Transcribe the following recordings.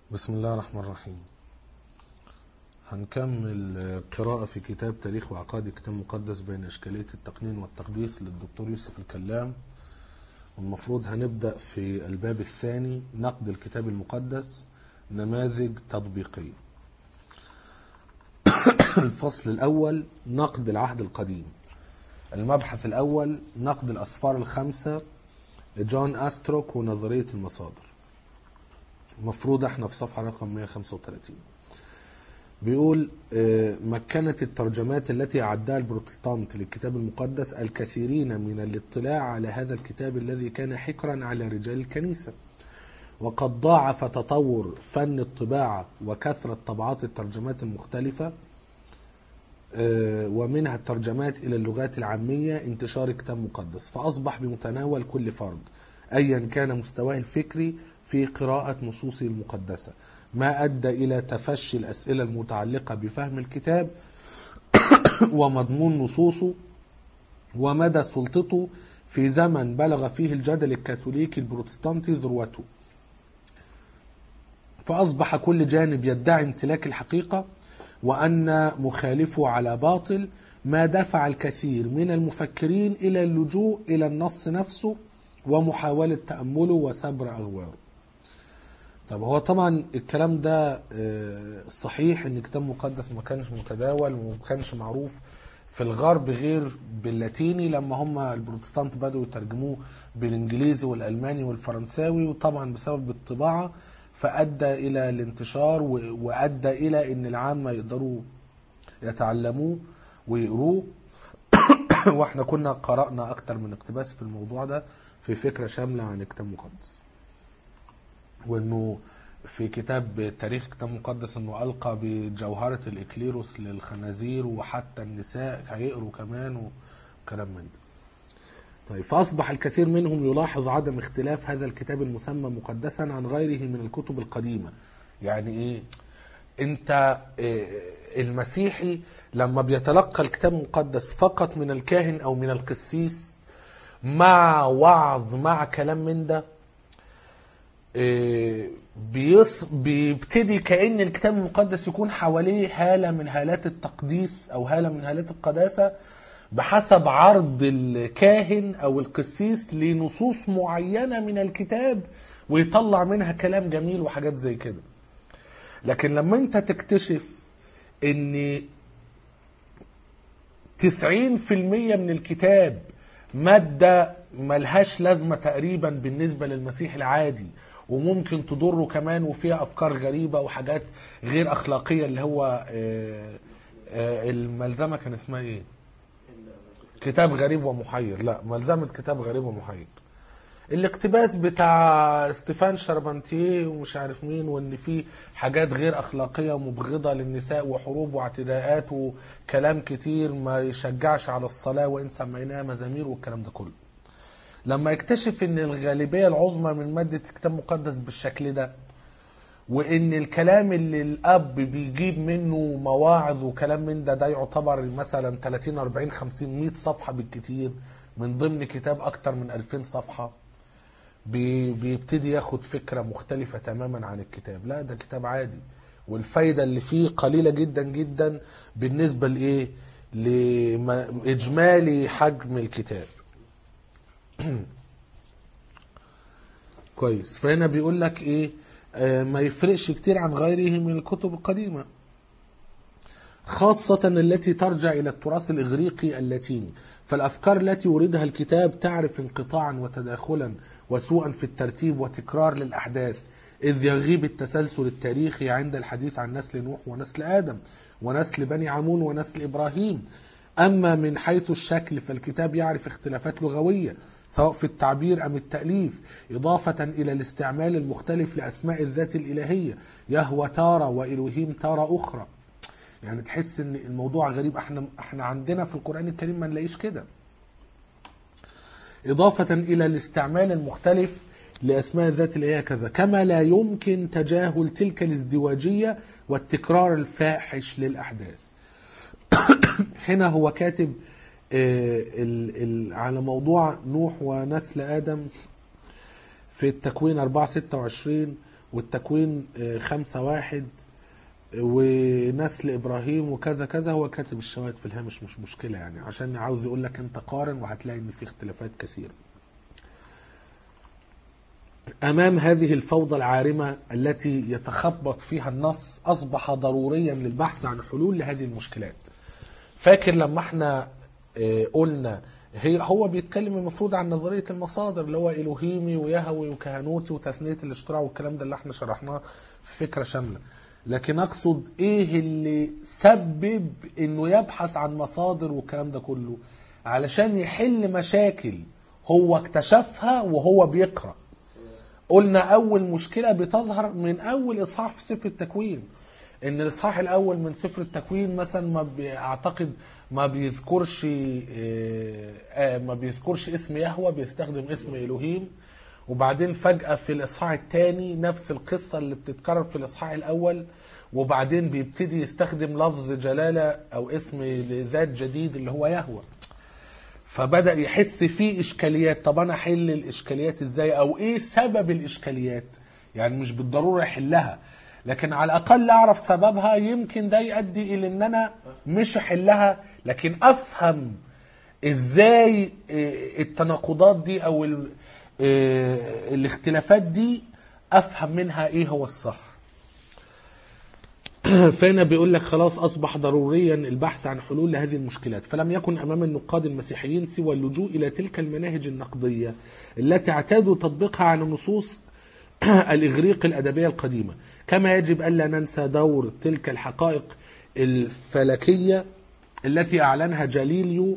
بسم الله الرحمن الرحيم هنكمل قراءة في كتاب تاريخ وعقائد كتاب مقدس بين إشكالية التقنين والتقديس للدكتور يوسف الكلام والمفروض هنبدأ في الباب الثاني نقد الكتاب المقدس نماذج تطبيقية الفصل الأول نقد العهد القديم المبحث الأول نقد الأسفار الخمسة لجون أستروك ونظرية المصادر المفروض احنا في صفحة رقم 135 بيقول آه، مكنت الترجمات التي أعدها البروتستانت للكتاب المقدس الكثيرين من الاطلاع على هذا الكتاب الذي كان حكرا على رجال الكنيسة وقد ضاعف تطور فن الطباعة وكثرة طبعات الترجمات المختلفة آه، ومنها الترجمات إلى اللغات العامية انتشار كتاب مقدس فأصبح بمتناول كل فرد أيا كان مستواه الفكري في قراءة نصوصه المقدسة ما أدى إلى تفشي الأسئلة المتعلقة بفهم الكتاب ومضمون نصوصه ومدى سلطته في زمن بلغ فيه الجدل الكاثوليكي البروتستانتي ذروته فأصبح كل جانب يدعي امتلاك الحقيقة وأن مخالفه على باطل ما دفع الكثير من المفكرين إلى اللجوء إلى النص نفسه ومحاولة تأمله وسبر أغواره طب هو طبعا الكلام ده آه، صحيح ان كتاب مقدس ما كانش متداول وما كانش معروف في الغرب غير باللاتيني لما هم البروتستانت بدأوا يترجموه بالانجليزي والالماني والفرنساوي وطبعا بسبب الطباعه فادى الى الانتشار و- وادى الى ان العامه يقدروا يتعلموه ويقروه واحنا كنا قرأنا اكتر من اقتباس في الموضوع ده في فكره شامله عن الكتاب المقدس وانه في كتاب تاريخ كتاب مقدس انه القى بجوهره الاكليروس للخنازير وحتى النساء هيقروا كمان وكلام من ده. طيب فاصبح الكثير منهم يلاحظ عدم اختلاف هذا الكتاب المسمى مقدسا عن غيره من الكتب القديمه. يعني ايه؟ انت إيه، المسيحي لما بيتلقى الكتاب المقدس فقط من الكاهن او من القسيس مع وعظ مع كلام من ده إيه، بيص... بيبتدي كأن الكتاب المقدس يكون حواليه هالة من هالات التقديس أو هالة من هالات القداسة بحسب عرض الكاهن أو القسيس لنصوص معينة من الكتاب ويطلع منها كلام جميل وحاجات زي كده لكن لما انت تكتشف ان 90% من الكتاب مادة ملهاش لازمة تقريبا بالنسبة للمسيح العادي وممكن تضره كمان وفيها أفكار غريبة وحاجات غير أخلاقية اللي هو آه، آه، الملزمة كان اسمها إيه؟ كتاب غريب ومحير لا ملزمة كتاب غريب ومحير الاقتباس بتاع ستيفان شربانتيه ومش عارف مين وان في حاجات غير اخلاقيه ومبغضه للنساء وحروب واعتداءات وكلام كتير ما يشجعش على الصلاه وان سميناها مزامير والكلام ده كله. لما يكتشف ان الغالبيه العظمى من ماده الكتاب المقدس بالشكل ده وان الكلام اللي الاب بيجيب منه مواعظ وكلام من ده ده يعتبر مثلا 30 40 50 100 صفحه بالكتير من ضمن كتاب اكتر من 2000 صفحه بي- بيبتدي ياخد فكره مختلفه تماما عن الكتاب لا ده كتاب عادي والفايده اللي فيه قليله جدا جدا بالنسبه لايه لاجمالي حجم الكتاب كويس فهنا بيقول لك ايه آه ما يفرقش كتير عن غيره من الكتب القديمه خاصة التي ترجع إلى التراث الإغريقي اللاتيني فالأفكار التي يوردها الكتاب تعرف انقطاعا وتداخلا وسوءا في الترتيب وتكرار للأحداث إذ يغيب التسلسل التاريخي عند الحديث عن نسل نوح ونسل آدم ونسل بني عمون ونسل إبراهيم أما من حيث الشكل فالكتاب يعرف اختلافات لغوية سواء في التعبير أم التأليف إضافة إلى الاستعمال المختلف لأسماء الذات الإلهية يهوى تارة وإلهيم تارة أخرى يعني تحس ان الموضوع غريب احنا احنا عندنا في القران الكريم ما نلاقيش كده اضافه الى الاستعمال المختلف لاسماء الذات اللي هي كذا كما لا يمكن تجاهل تلك الازدواجيه والتكرار الفاحش للاحداث هنا هو كاتب آه، ال- ال- على موضوع نوح ونسل ادم في التكوين 4 26 والتكوين آه، خمسة واحد ونسل ابراهيم وكذا كذا هو كاتب الشواهد في الهامش مش مشكله يعني عشان عاوز يقول لك انت قارن وهتلاقي ان في اختلافات كثيره. امام هذه الفوضى العارمه التي يتخبط فيها النص اصبح ضروريا للبحث عن حلول لهذه المشكلات. فاكر لما احنا آه، قلنا هي هو بيتكلم المفروض عن نظريه المصادر اللي هو الوهيمي ويهوي وكهنوتي وتثنيه الاشتراع والكلام ده اللي احنا شرحناه في فكره شامله. لكن اقصد ايه اللي سبب انه يبحث عن مصادر والكلام ده كله علشان يحل مشاكل هو اكتشفها وهو بيقرا قلنا اول مشكله بتظهر من اول اصحاح في سفر التكوين ان الاصحاح الاول من سفر التكوين مثلا ما بيعتقد ما بيذكرش آه، آه، ما بيذكرش اسم يهوه بيستخدم اسم الوهيم وبعدين فجأة في الإصحاح الثاني نفس القصة اللي بتتكرر في الإصحاح الأول وبعدين بيبتدي يستخدم لفظ جلالة أو اسم لذات جديد اللي هو يهوه فبدأ يحس فيه إشكاليات طب أنا أحل الإشكاليات إزاي أو إيه سبب الإشكاليات يعني مش بالضرورة يحلها لكن على الأقل أعرف سببها يمكن ده يؤدي إلى إن أنا مش أحلها لكن أفهم إزاي إيه، التناقضات دي أو ال- إيه، الاختلافات دي أفهم منها إيه هو الصح فهنا بيقول لك خلاص اصبح ضروريا البحث عن حلول لهذه المشكلات فلم يكن امام النقاد المسيحيين سوى اللجوء الى تلك المناهج النقديه التي اعتادوا تطبيقها على نصوص الاغريق الادبيه القديمه كما يجب الا ننسى دور تلك الحقائق الفلكيه التي اعلنها جاليليو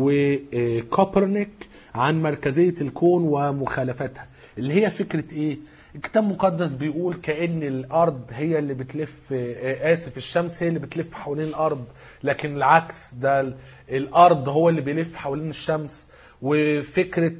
وكوبرنيك عن مركزيه الكون ومخالفتها اللي هي فكره ايه الكتاب المقدس بيقول كأن الأرض هي اللي بتلف آه، آسف الشمس هي اللي بتلف حوالين الأرض لكن العكس ده ال- الأرض هو اللي بيلف حوالين الشمس وفكرة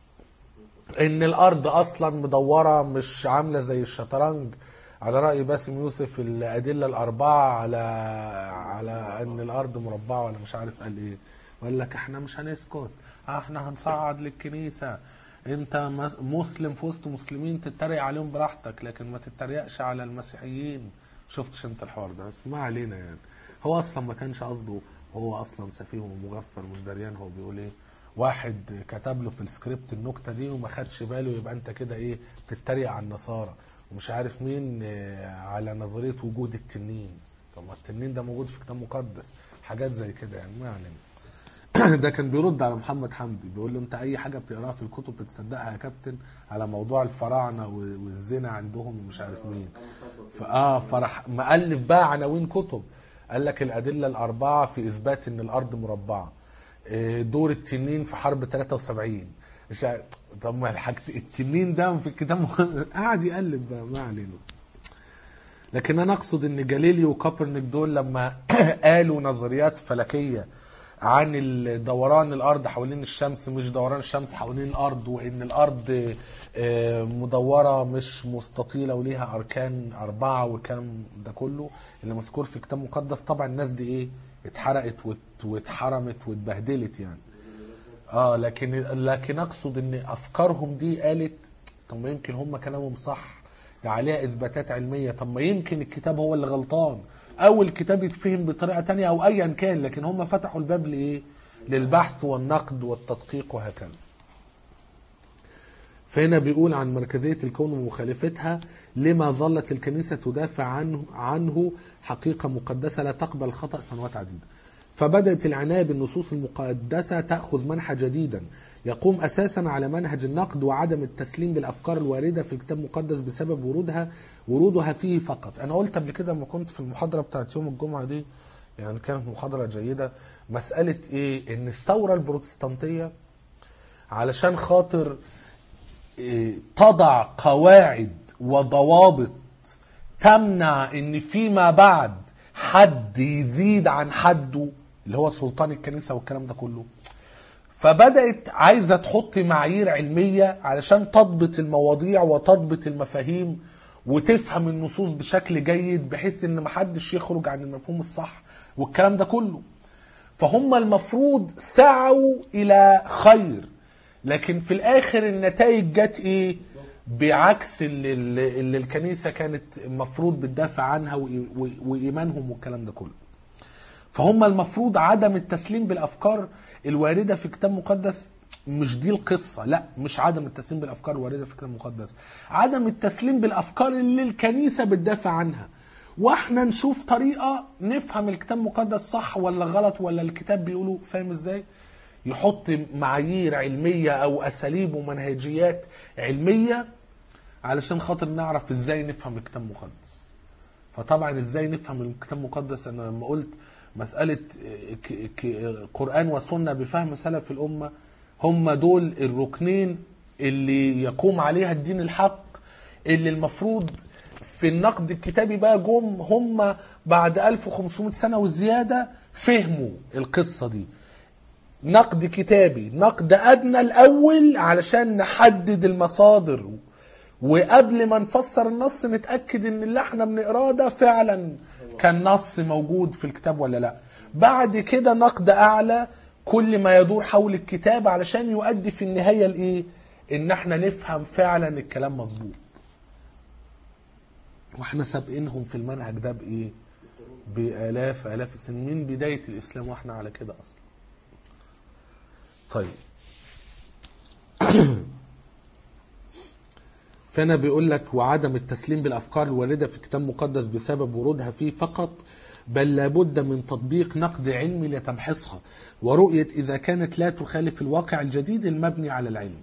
إن الأرض أصلا مدورة مش عاملة زي الشطرنج على رأي باسم يوسف الأدلة الأربعة على على إن الأرض مربعة ولا مش عارف قال إيه وقال لك إحنا مش هنسكت آه، إحنا هنصعد للكنيسة انت مس- مسلم في وسط مسلمين تتريق عليهم براحتك لكن ما تتريقش على المسيحيين شفتش انت الحوار ده بس ما علينا يعني هو اصلا ما كانش قصده هو اصلا سفيه ومغفل مش دريان هو بيقول ايه واحد كتب له في السكريبت النكته دي وما خدش باله يبقى انت كده ايه بتتريق على النصارى ومش عارف مين آه، على نظريه وجود التنين طب ما التنين ده موجود في كتاب مقدس حاجات زي كده يعني ما علينا ده كان بيرد على محمد حمدي بيقول له انت اي حاجه بتقراها في الكتب بتصدقها يا كابتن على موضوع الفراعنه و- والزنا عندهم ومش عارف مين فاه فرح مؤلف بقى عناوين كتب قال لك الادله الاربعه في اثبات ان الارض مربعه إيه، دور التنين في حرب 73 مش عارف- طب ما الحاجة التنين ده في الكتاب قاعد يقلب بقى ما علينا لكن انا اقصد ان جاليليو وكوبرنيك دول لما قالوا نظريات فلكيه عن ال- دوران الارض حوالين الشمس مش دوران الشمس حوالين الارض وان الارض آه، مدوره مش مستطيله وليها اركان اربعه والكلام ده كله اللي مذكور في كتاب مقدس طبعا الناس دي ايه اتحرقت وات- واتحرمت واتبهدلت يعني اه لكن لكن اقصد ان افكارهم دي قالت طب ما يمكن هم كلامهم صح ده عليها اثباتات علميه طب ما يمكن الكتاب هو اللي غلطان او الكتاب يتفهم بطريقه تانية او ايا كان لكن هم فتحوا الباب لايه للبحث والنقد والتدقيق وهكذا فهنا بيقول عن مركزية الكون ومخالفتها لما ظلت الكنيسة تدافع عنه, عنه حقيقة مقدسة لا تقبل الخطأ سنوات عديدة فبدأت العناية بالنصوص المقدسة تأخذ منحى جديدا يقوم أساسا على منهج النقد وعدم التسليم بالأفكار الواردة في الكتاب المقدس بسبب ورودها ورودها فيه فقط أنا قلت قبل كده لما كنت في المحاضرة بتاعت يوم الجمعة دي يعني كانت محاضرة جيدة مسألة إيه إن الثورة البروتستانتية علشان خاطر إيه، تضع قواعد وضوابط تمنع ان فيما بعد حد يزيد عن حده اللي هو سلطان الكنيسه والكلام ده كله فبدات عايزه تحط معايير علميه علشان تضبط المواضيع وتضبط المفاهيم وتفهم النصوص بشكل جيد بحيث ان محدش يخرج عن المفهوم الصح والكلام ده كله فهم المفروض سعوا الى خير لكن في الاخر النتائج جت ايه بعكس اللي, اللي اللي الكنيسه كانت المفروض بتدافع عنها وإي- وإي- وايمانهم والكلام ده كله فهم المفروض عدم التسليم بالافكار الوارده في كتاب مقدس مش دي القصه لا مش عدم التسليم بالافكار الوارده في كتاب مقدس عدم التسليم بالافكار اللي الكنيسه بتدافع عنها واحنا نشوف طريقه نفهم الكتاب المقدس صح ولا غلط ولا الكتاب بيقوله فاهم ازاي يحط معايير علميه او اساليب ومنهجيات علميه علشان خاطر نعرف ازاي نفهم الكتاب المقدس فطبعا ازاي نفهم الكتاب المقدس انا لما قلت مساله ك- ك- قران وسنه بفهم سلف الامه هم دول الركنين اللي يقوم عليها الدين الحق اللي المفروض في النقد الكتابي بقى جم هم بعد 1500 سنه وزياده فهموا القصه دي نقد كتابي نقد ادنى الاول علشان نحدد المصادر وقبل ما نفسر النص نتاكد ان اللي احنا بنقراه ده فعلا كان نص موجود في الكتاب ولا لا بعد كده نقد اعلى كل ما يدور حول الكتاب علشان يؤدي في النهايه لايه ان احنا نفهم فعلا الكلام مظبوط واحنا سابقينهم في المنهج ده بايه بالاف الاف السنين من بدايه الاسلام واحنا على كده اصلا طيب فانا بيقول لك وعدم التسليم بالافكار الوارده في كتاب مقدس بسبب ورودها فيه فقط بل لابد من تطبيق نقد علمي لتمحيصها ورؤيه اذا كانت لا تخالف الواقع الجديد المبني على العلم.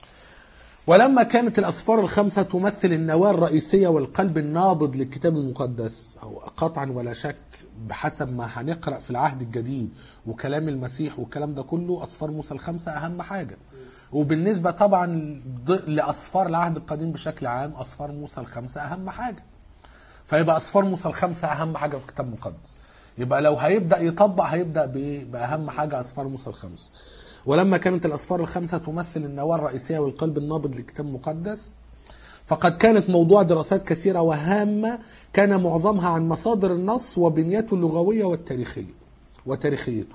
ولما كانت الأسفار الخمسة تمثل النواة الرئيسية والقلب النابض للكتاب المقدس أو قطعا ولا شك بحسب ما هنقرأ في العهد الجديد وكلام المسيح والكلام ده كله أسفار موسى الخمسة أهم حاجة وبالنسبة طبعا ض- لأسفار العهد القديم بشكل عام أسفار موسى الخمسة أهم حاجة فيبقى أسفار موسى الخمسة أهم حاجة في الكتاب المقدس يبقى لو هيبدأ يطبق هيبدأ بإيه؟ بأهم حاجة أسفار موسى الخمسة ولما كانت الأسفار الخمسة تمثل النواة الرئيسية والقلب النابض للكتاب المقدس فقد كانت موضوع دراسات كثيرة وهامة كان معظمها عن مصادر النص وبنيته اللغوية والتاريخية وتاريخيته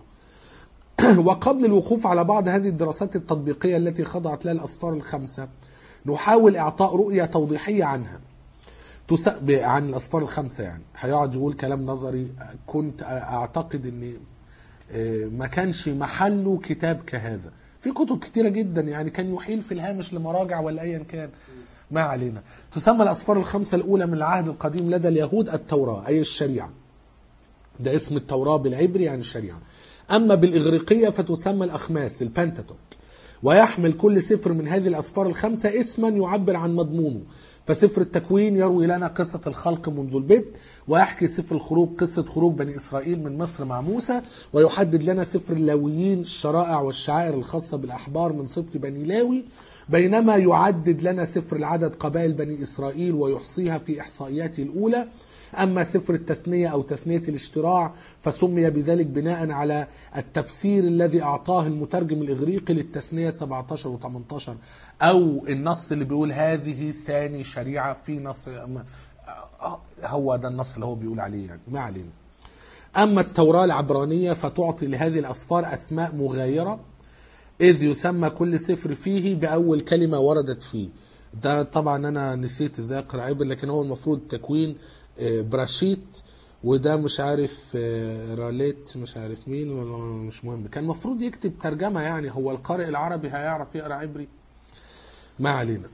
وقبل الوقوف على بعض هذه الدراسات التطبيقية التي خضعت لها الأسفار الخمسة نحاول إعطاء رؤية توضيحية عنها تس... ب- عن الأسفار الخمسة يعني هيقعد يقول كلام نظري كنت أعتقد أن آه، ما كانش محله كتاب كهذا في كتب كتيرة جدا يعني كان يحيل في الهامش لمراجع ولا أيا كان ما علينا تسمى الأسفار الخمسة الأولى من العهد القديم لدى اليهود التوراة أي الشريعة ده اسم التوراة بالعبري يعني الشريعة أما بالإغريقية فتسمى الأخماس البنتاتوك ويحمل كل سفر من هذه الأسفار الخمسة اسما يعبر عن مضمونه فسفر التكوين يروي لنا قصة الخلق منذ البدء ويحكي سفر الخروج قصة خروج بني إسرائيل من مصر مع موسى ويحدد لنا سفر اللاويين الشرائع والشعائر الخاصة بالأحبار من سبط بني لاوي بينما يعدد لنا سفر العدد قبائل بني إسرائيل ويحصيها في إحصائياته الأولى أما سفر التثنية أو تثنية الاشتراع فسمي بذلك بناء على التفسير الذي أعطاه المترجم الإغريقي للتثنية 17 و 18 أو النص اللي بيقول هذه ثاني شريعة في نص هو ده النص اللي هو بيقول عليه يعني ما علينا أما التوراة العبرانية فتعطي لهذه الأسفار أسماء مغايرة إذ يسمى كل سفر فيه بأول كلمة وردت فيه ده طبعا أنا نسيت إزاي أقرأ عبر لكن هو المفروض تكوين آه، براشيت وده مش عارف آه، راليت مش عارف مين مش مهم كان المفروض يكتب ترجمة يعني هو القارئ العربي هيعرف يقرأ عبري ما علينا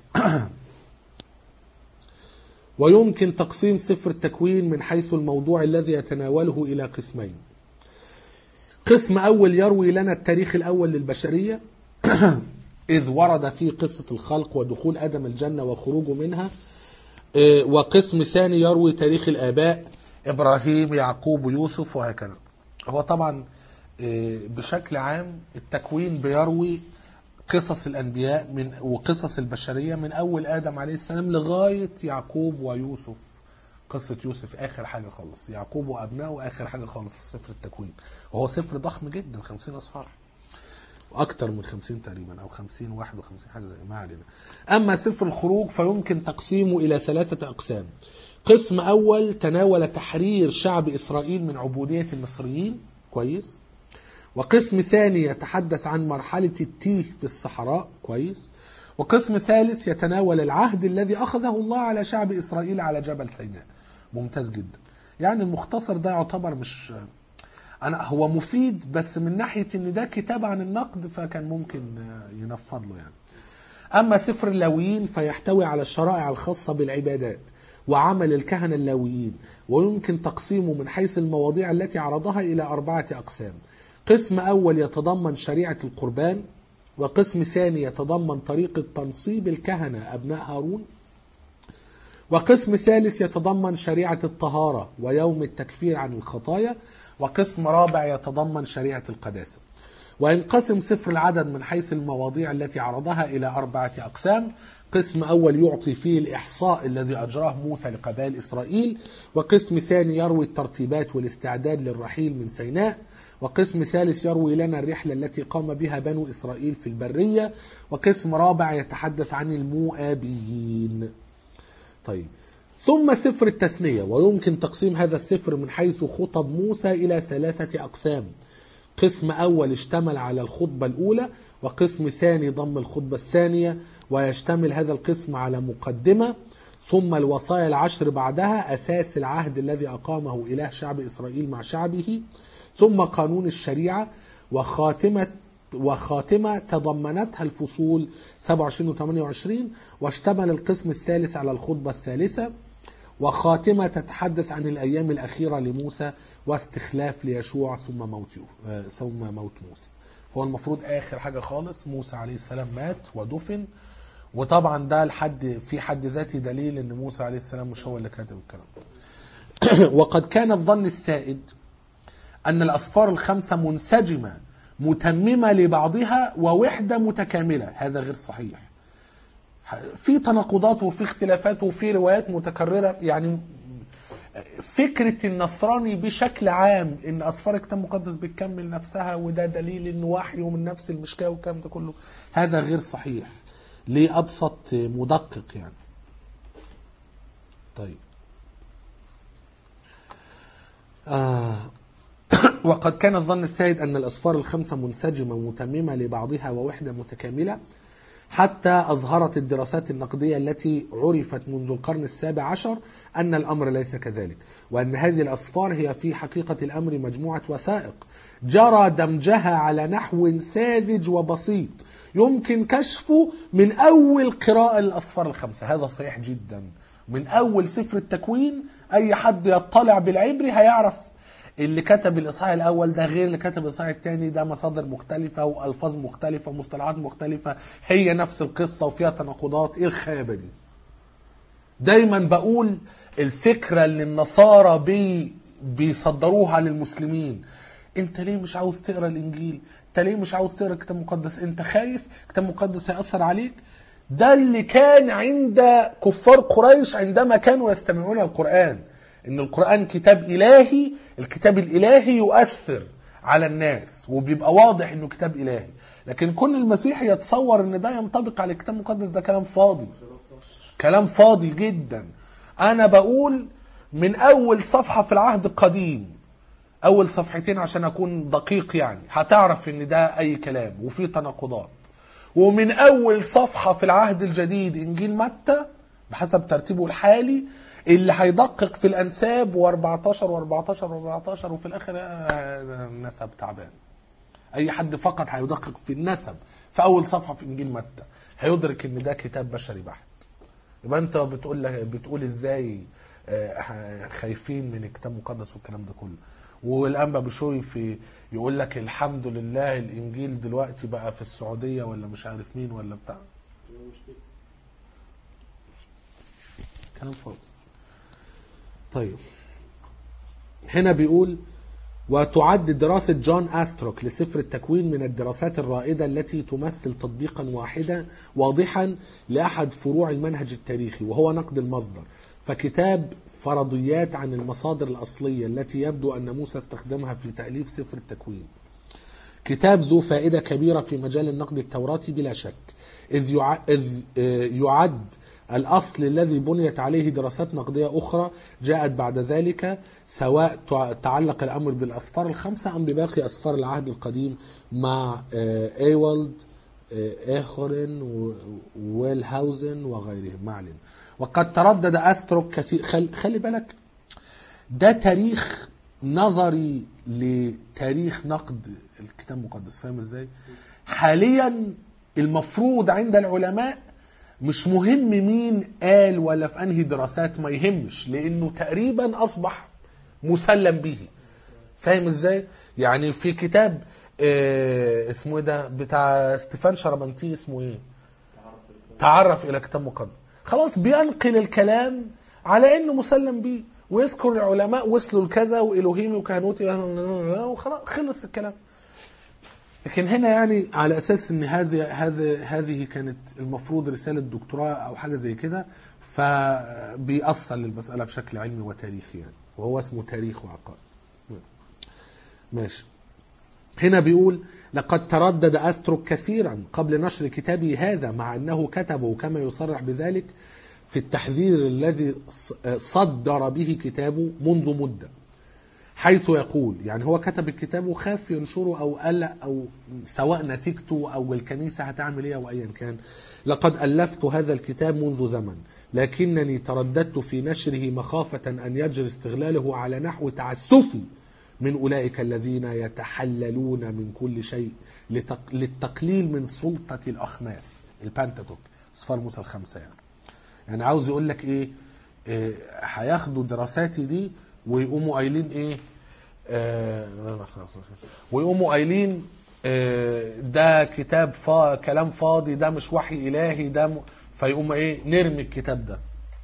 ويمكن تقسيم سفر التكوين من حيث الموضوع الذي يتناوله إلى قسمين قسم أول يروي لنا التاريخ الأول للبشرية إذ ورد فيه قصة الخلق ودخول آدم الجنة وخروجه منها إيه، وقسم ثاني يروي تاريخ الآباء إبراهيم يعقوب ويوسف وهكذا هو طبعا إيه، بشكل عام التكوين بيروي قصص الأنبياء من وقصص البشرية من أول آدم عليه السلام لغاية يعقوب ويوسف قصة يوسف آخر حاجة خالص يعقوب وأبنائه آخر حاجة خالص في سفر التكوين وهو سفر ضخم جدا 50 أصحاح أكتر من 50 تقريبا أو 50 51 حاجة زي ما علينا أما سفر الخروج فيمكن تقسيمه إلى ثلاثة أقسام قسم أول تناول تحرير شعب إسرائيل من عبودية المصريين كويس وقسم ثاني يتحدث عن مرحلة التيه في الصحراء كويس وقسم ثالث يتناول العهد الذي أخذه الله على شعب إسرائيل على جبل سيناء ممتاز جدا يعني المختصر ده يعتبر مش أنا هو مفيد بس من ناحية إن ده كتاب عن النقد فكان ممكن ينفض له يعني أما سفر اللاويين فيحتوي على الشرائع الخاصة بالعبادات وعمل الكهنة اللاويين ويمكن تقسيمه من حيث المواضيع التي عرضها إلى أربعة أقسام قسم أول يتضمن شريعة القربان وقسم ثاني يتضمن طريقة تنصيب الكهنة أبناء هارون وقسم ثالث يتضمن شريعة الطهارة ويوم التكفير عن الخطايا وقسم رابع يتضمن شريعة القداسة وينقسم سفر العدد من حيث المواضيع التي عرضها إلى أربعة أقسام قسم أول يعطي فيه الإحصاء الذي أجراه موسى لقبائل إسرائيل وقسم ثاني يروي الترتيبات والاستعداد للرحيل من سيناء وقسم ثالث يروي لنا الرحلة التي قام بها بنو إسرائيل في البرية وقسم رابع يتحدث عن المؤابيين طيب ثم سفر التثنية ويمكن تقسيم هذا السفر من حيث خطب موسى إلى ثلاثة أقسام قسم أول اشتمل على الخطبة الأولى وقسم ثاني ضم الخطبة الثانية ويشتمل هذا القسم على مقدمة ثم الوصايا العشر بعدها أساس العهد الذي أقامه إله شعب إسرائيل مع شعبه ثم قانون الشريعة وخاتمة وخاتمة تضمنتها الفصول 27 و 28 واشتمل القسم الثالث على الخطبة الثالثة وخاتمة تتحدث عن الأيام الأخيرة لموسى واستخلاف ليشوع ثم موت ثم موت موسى فهو المفروض آخر حاجة خالص موسى عليه السلام مات ودفن وطبعا ده لحد في حد ذاته دليل ان موسى عليه السلام مش هو اللي كاتب الكلام ده وقد كان الظن السائد ان الاسفار الخمسه منسجمه متممه لبعضها ووحده متكامله هذا غير صحيح في تناقضات وفي اختلافات وفي روايات متكرره يعني فكرة النصراني بشكل عام ان اسفار الكتاب المقدس بتكمل نفسها وده دليل انه وحي ومن نفس المشكاه والكلام ده كله هذا غير صحيح لأبسط مدقق يعني طيب آه وقد كان الظن السائد أن الأسفار الخمسة منسجمة متممة لبعضها ووحدة متكاملة حتى أظهرت الدراسات النقدية التي عرفت منذ القرن السابع عشر أن الأمر ليس كذلك وأن هذه الأسفار هي في حقيقة الأمر مجموعة وثائق جرى دمجها على نحو ساذج وبسيط يمكن كشفه من أول قراءة للأسفار الخمسة هذا صحيح جدا من أول سفر التكوين أي حد يطلع بالعبري هيعرف اللي كتب الإصحاح الأول ده غير اللي كتب الإصحاح الثاني ده مصادر مختلفة وألفاظ مختلفة ومصطلحات مختلفة هي نفس القصة وفيها تناقضات إيه الخيبة دي دايما بقول الفكرة اللي النصارى بي بيصدروها للمسلمين انت ليه مش عاوز تقرا الانجيل انت ليه مش عاوز تقرا الكتاب المقدس انت خايف الكتاب المقدس هيأثر عليك ده اللي كان عند كفار قريش عندما كانوا يستمعون القرآن ان القرآن كتاب الهي الكتاب الالهي يؤثر على الناس وبيبقى واضح انه كتاب الهي لكن كل المسيحي يتصور ان ده ينطبق على الكتاب المقدس ده كلام فاضي كلام فاضي جدا انا بقول من اول صفحة في العهد القديم اول صفحتين عشان اكون دقيق يعني هتعرف ان ده اي كلام وفيه تناقضات ومن اول صفحة في العهد الجديد انجيل متى بحسب ترتيبه الحالي اللي هيدقق في الانساب و14 و14 و14 وفي الاخر آه، نسب تعبان اي حد فقط هيدقق في النسب في اول صفحة في انجيل متى هيدرك ان ده كتاب بشري بحت يبقى انت بتقول بتقول ازاي آه، خايفين من الكتاب المقدس والكلام ده كله والانبا بشوي في يقول لك الحمد لله الانجيل دلوقتي بقى في السعوديه ولا مش عارف مين ولا بتاع كلام فاضي طيب هنا بيقول وتعد دراسة جون أستروك لسفر التكوين من الدراسات الرائدة التي تمثل تطبيقا واحدا واضحا لأحد فروع المنهج التاريخي وهو نقد المصدر فكتاب فرضيات عن المصادر الأصلية التي يبدو أن موسى استخدمها في تأليف سفر التكوين كتاب ذو فائدة كبيرة في مجال النقد التوراتي بلا شك إذ يع- إذ يعد الأصل الذي بنيت عليه دراسات نقدية أخرى جاءت بعد ذلك سواء تع- تعلق الأمر بالأسفار الخمسة أم بباقي أسفار العهد القديم مع آه، ايولد آه، اخورن و- ويلهاوزن وغيرهم ما علينا وقد تردد استروك كثير خل... خلي بالك ده تاريخ نظري لتاريخ نقد الكتاب المقدس فاهم ازاي حاليا المفروض عند العلماء مش مهم مين قال ولا في انهي دراسات ما يهمش لانه تقريبا اصبح مسلم به فاهم ازاي يعني في كتاب آه اسمه ايه ده بتاع ستيفان شربنتي اسمه ايه تعرف الى كتاب مقدس خلاص بينقل الكلام على انه مسلم به ويذكر العلماء وصلوا لكذا والوهيمي وكهنوتي وخلاص خلص الكلام لكن هنا يعني على اساس ان هذه هذه هذه كانت المفروض رساله دكتوراه او حاجه زي كده فبيأصل للمساله بشكل علمي وتاريخي يعني وهو اسمه تاريخ وعقائد ماشي هنا بيقول لقد تردد أستروك كثيرا قبل نشر كتابه هذا مع أنه كتبه كما يصرح بذلك في التحذير الذي صدر به كتابه منذ مدة حيث يقول يعني هو كتب الكتاب وخاف ينشره أو قلق أو سواء نتيجته أو الكنيسة هتعمل إيه أو أيا كان لقد ألفت هذا الكتاب منذ زمن لكنني ترددت في نشره مخافة أن يجري استغلاله على نحو تعسفي من أولئك الذين يتحللون من كل شيء لتق... للتقليل من سلطة الأخماس البانتاتوك أصفار موسى الخمسة يعني يعني عاوز يقول لك إيه إيه، هياخدوا دراساتي دي ويقوموا قايلين إيه آه ويقوموا قايلين آه، ده كتاب فا كلام فاضي ده مش وحي إلهي ده م... فيقوم إيه نرمي الكتاب ده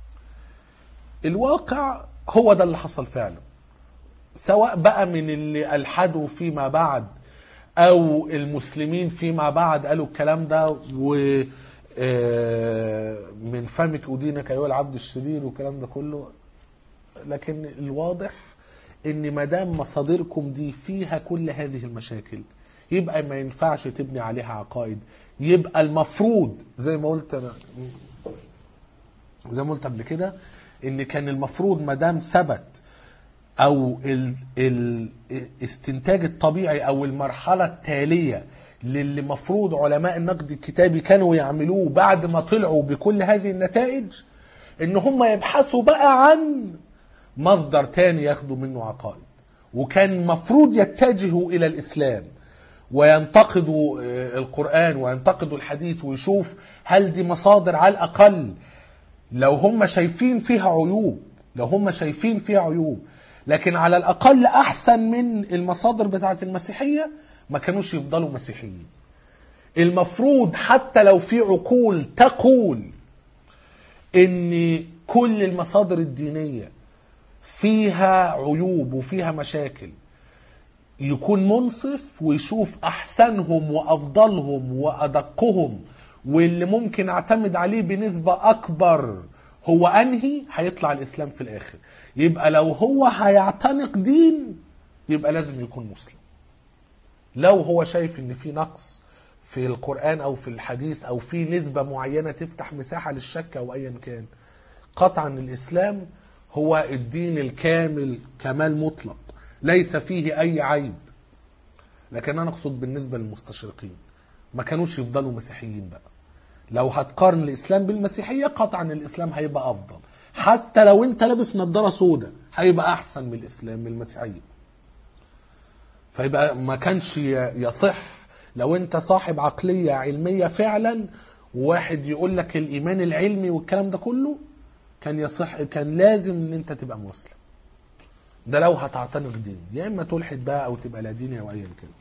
الواقع هو ده اللي حصل فعلا سواء بقى من اللي ألحدوا فيما بعد أو المسلمين فيما بعد قالوا الكلام ده و آه، من فمك أدينك أيها العبد الشرير والكلام ده كله لكن الواضح ان ما دام مصادركم دي فيها كل هذه المشاكل يبقى ما ينفعش تبني عليها عقائد يبقى المفروض زي ما قلت انا زي ما قلت قبل كده ان كان المفروض ما دام ثبت او ال ال الاستنتاج الطبيعي او المرحله التاليه للي مفروض علماء النقد الكتابي كانوا يعملوه بعد ما طلعوا بكل هذه النتائج ان هم يبحثوا بقى عن مصدر تاني ياخدوا منه عقائد وكان مفروض يتجهوا الى الاسلام وينتقدوا آه، القران وينتقدوا الحديث ويشوف هل دي مصادر على الاقل لو هم شايفين فيها عيوب لو هم شايفين فيها عيوب لكن على الاقل احسن من المصادر بتاعه المسيحيه ما كانوش يفضلوا مسيحيين المفروض حتى لو في عقول تقول ان كل المصادر الدينيه فيها عيوب وفيها مشاكل يكون منصف ويشوف احسنهم وافضلهم وادقهم واللي ممكن اعتمد عليه بنسبه اكبر هو انهي هيطلع الاسلام في الاخر يبقى لو هو هيعتنق دين يبقى لازم يكون مسلم لو هو شايف ان في نقص في القران او في الحديث او في نسبه معينه تفتح مساحه للشك او ايا كان قطعا الاسلام هو الدين الكامل كمال مطلق ليس فيه اي عيب لكن انا اقصد بالنسبه للمستشرقين ما كانوش يفضلوا مسيحيين بقى لو هتقارن الاسلام بالمسيحيه قطعا الاسلام هيبقى افضل حتى لو انت لابس نظاره سوداء هيبقى احسن من الاسلام من المسيحيه فيبقى ما كانش ي- يصح لو انت صاحب عقليه علميه فعلا وواحد يقول لك الايمان العلمي والكلام ده كله كان يصح كان لازم ان انت تبقى مسلم ده لو هتعتنق دين يا اما تلحد بقى او تبقى لا ديني او ايا كان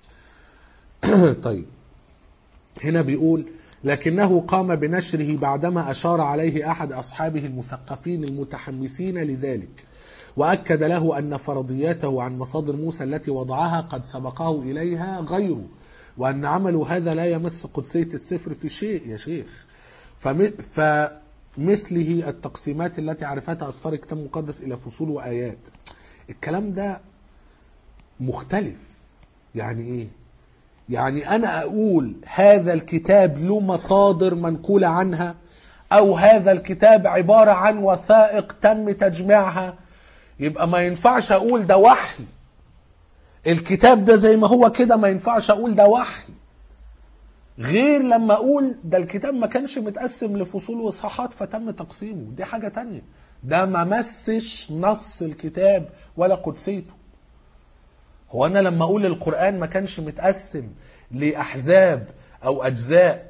طيب هنا بيقول لكنه قام بنشره بعدما أشار عليه أحد أصحابه المثقفين المتحمسين لذلك وأكد له أن فرضياته عن مصادر موسى التي وضعها قد سبقه إليها غيره وأن عمله هذا لا يمس قدسية السفر في شيء يا شيخ فم... فمثله التقسيمات التي عرفتها أسفار الكتاب المقدس إلى فصول وآيات الكلام ده مختلف يعني إيه يعني انا اقول هذا الكتاب له مصادر منقولة عنها او هذا الكتاب عبارة عن وثائق تم تجميعها يبقى ما ينفعش اقول ده وحي الكتاب ده زي ما هو كده ما ينفعش اقول ده وحي غير لما اقول ده الكتاب ما كانش متقسم لفصول واصحاحات فتم تقسيمه دي حاجه تانية ده ما مسش نص الكتاب ولا قدسيته هو انا لما اقول القران ما كانش متقسم لاحزاب او اجزاء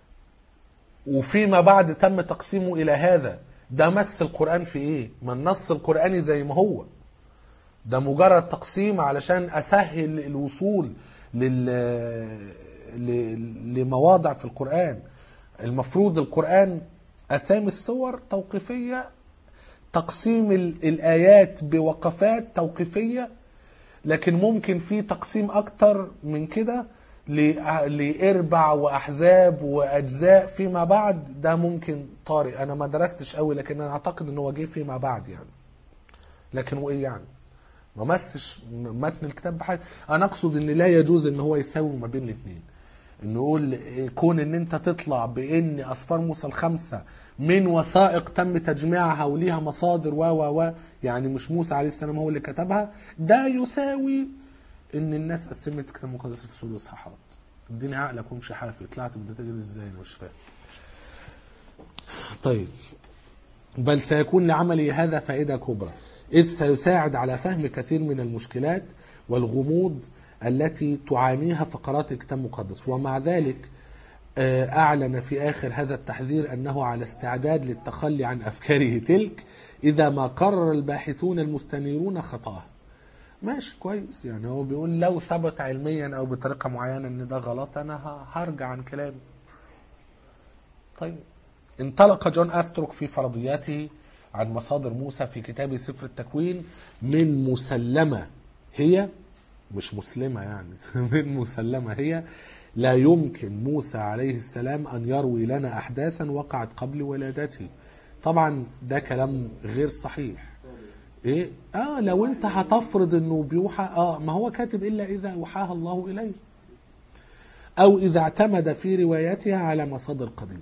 وفيما بعد تم تقسيمه الى هذا ده مس القران في ايه ما النص القراني زي ما هو ده مجرد تقسيم علشان اسهل الوصول لل ل- لمواضع في القران المفروض القران اسامي السور توقيفيه تقسيم ال- الايات بوقفات توقيفيه لكن ممكن في تقسيم اكتر من كده ل- لاربع واحزاب واجزاء فيما بعد ده ممكن طارئ انا ما درستش قوي لكن انا اعتقد ان هو جه فيما بعد يعني لكن وايه يعني ما مسش متن الكتاب بحاجه انا اقصد ان لا يجوز ان هو يساوي ما بين الاثنين انه يقول كون ان انت تطلع بان اسفار موسى الخمسه من وثائق تم تجميعها وليها مصادر و و و يعني مش موسى عليه السلام هو اللي كتبها ده يساوي ان الناس قسمت الكتاب المقدس في فصول واصحاحات اديني عقلك وامشي حافي طلعت بالنتيجه دي ازاي انا مش فاهم طيب بل سيكون لعملي هذا فائدة كبرى إذ سيساعد على فهم كثير من المشكلات والغموض التي تعانيها فقرات الكتاب المقدس ومع ذلك آه، أعلن في آخر هذا التحذير أنه على استعداد للتخلي عن أفكاره تلك إذا ما قرر الباحثون المستنيرون خطأه ماشي كويس يعني هو بيقول لو ثبت علميا أو بطريقة معينة أن ده غلط أنا ه- هرجع عن كلامي طيب انطلق جون أستروك في فرضياته عن مصادر موسى في كتاب سفر التكوين من مسلمة هي مش مسلمة يعني من مسلمة هي لا يمكن موسى عليه السلام أن يروي لنا أحداثا وقعت قبل ولادته طبعا ده كلام غير صحيح ايه اه لو انت هتفرض انه بيوحى اه ما هو كاتب الا اذا اوحاها الله اليه او اذا اعتمد في روايتها على مصادر قديمه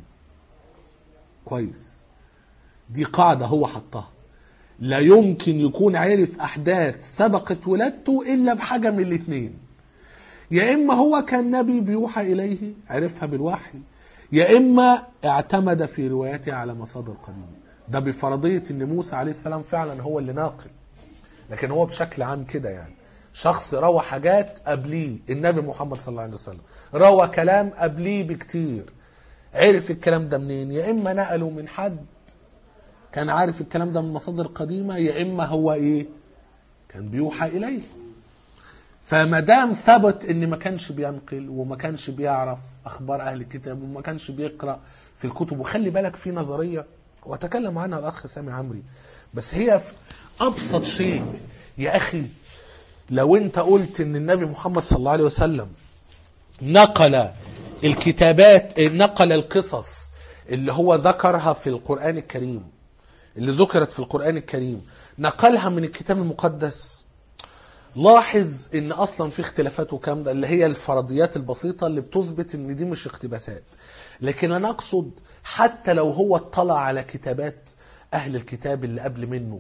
كويس دي قاعدة هو حطها لا يمكن يكون عرف أحداث سبقت ولادته إلا بحاجة من الاتنين يا إما هو كان نبي بيوحى إليه عرفها بالوحي يا إما اعتمد في روايته على مصادر قديمة ده بفرضية إن موسى عليه السلام فعلا هو اللي ناقل لكن هو بشكل عام كده يعني شخص روى حاجات قبليه النبي محمد صلى الله عليه وسلم روى كلام قبليه بكتير عرف الكلام ده منين يا اما نقله من حد كان عارف الكلام ده من مصادر قديمه يا اما هو ايه كان بيوحى اليه فما دام ثبت ان ما كانش بينقل وما كانش بيعرف اخبار اهل الكتاب وما كانش بيقرا في الكتب وخلي بالك في نظريه وتكلم عنها الاخ سامي عمري بس هي في ابسط شيء يا اخي لو انت قلت ان النبي محمد صلى الله عليه وسلم نقل الكتابات نقل القصص اللي هو ذكرها في القرآن الكريم اللي ذكرت في القرآن الكريم نقلها من الكتاب المقدس لاحظ ان اصلا في اختلافات وكلام ده اللي هي الفرضيات البسيطة اللي بتثبت ان دي مش اقتباسات لكن انا اقصد حتى لو هو اطلع على كتابات اهل الكتاب اللي قبل منه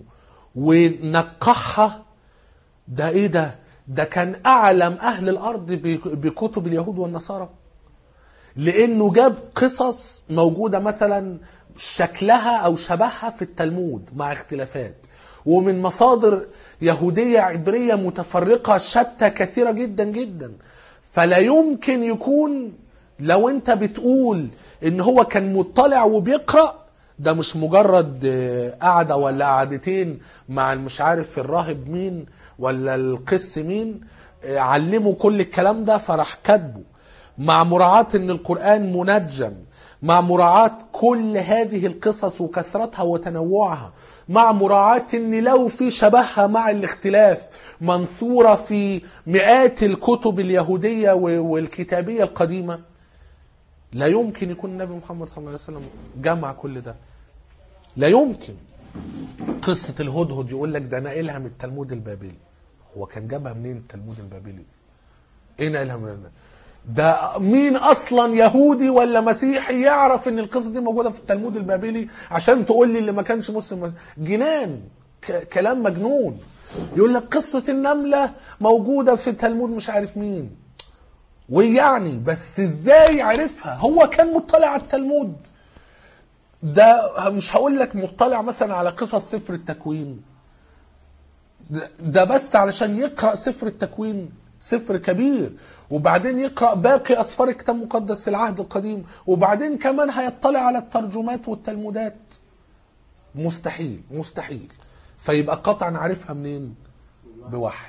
ونقحها ده ايه ده ده كان اعلم اهل الارض بك- بكتب اليهود والنصارى لانه جاب قصص موجوده مثلا شكلها او شبهها في التلمود مع اختلافات ومن مصادر يهوديه عبريه متفرقه شتى كثيره جدا جدا فلا يمكن يكون لو انت بتقول ان هو كان مطلع وبيقرا ده مش مجرد آه، قعده ولا قعدتين مع مش عارف الراهب مين ولا القس مين آه، علمه كل الكلام ده فراح كاتبه مع مراعاة ان القرآن منجم مع مراعاة كل هذه القصص وكثرتها وتنوعها مع مراعاة ان لو في شبهها مع الاختلاف منثورة في مئات الكتب اليهودية و- والكتابية القديمة لا يمكن يكون النبي محمد صلى الله عليه وسلم جمع كل ده لا يمكن قصة الهدهد يقول لك ده ناقلها من التلمود البابلي هو كان جابها منين التلمود البابلي ايه ناقلها من ده مين اصلا يهودي ولا مسيحي يعرف ان القصه دي موجوده في التلمود البابلي عشان تقول لي اللي ما كانش مسلم مس- جنان ك- كلام مجنون يقول لك قصه النمله موجوده في تلمود مش عارف مين ويعني بس ازاي عرفها هو كان مطلع على التلمود ده مش هقول لك مطلع مثلا على قصص سفر التكوين ده- ده بس علشان يقرأ سفر التكوين سفر كبير وبعدين يقرأ باقي أسفار الكتاب المقدس في العهد القديم وبعدين كمان هيطلع على الترجمات والتلمودات مستحيل مستحيل فيبقى قطعا عارفها منين بوحي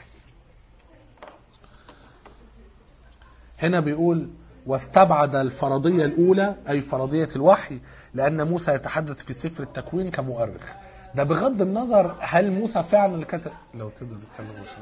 هنا بيقول واستبعد الفرضية الأولى أي فرضية الوحي لأن موسى يتحدث في سفر التكوين كمؤرخ ده بغض النظر هل موسى فعلا اللي كتب لو تقدر تتكلم عشان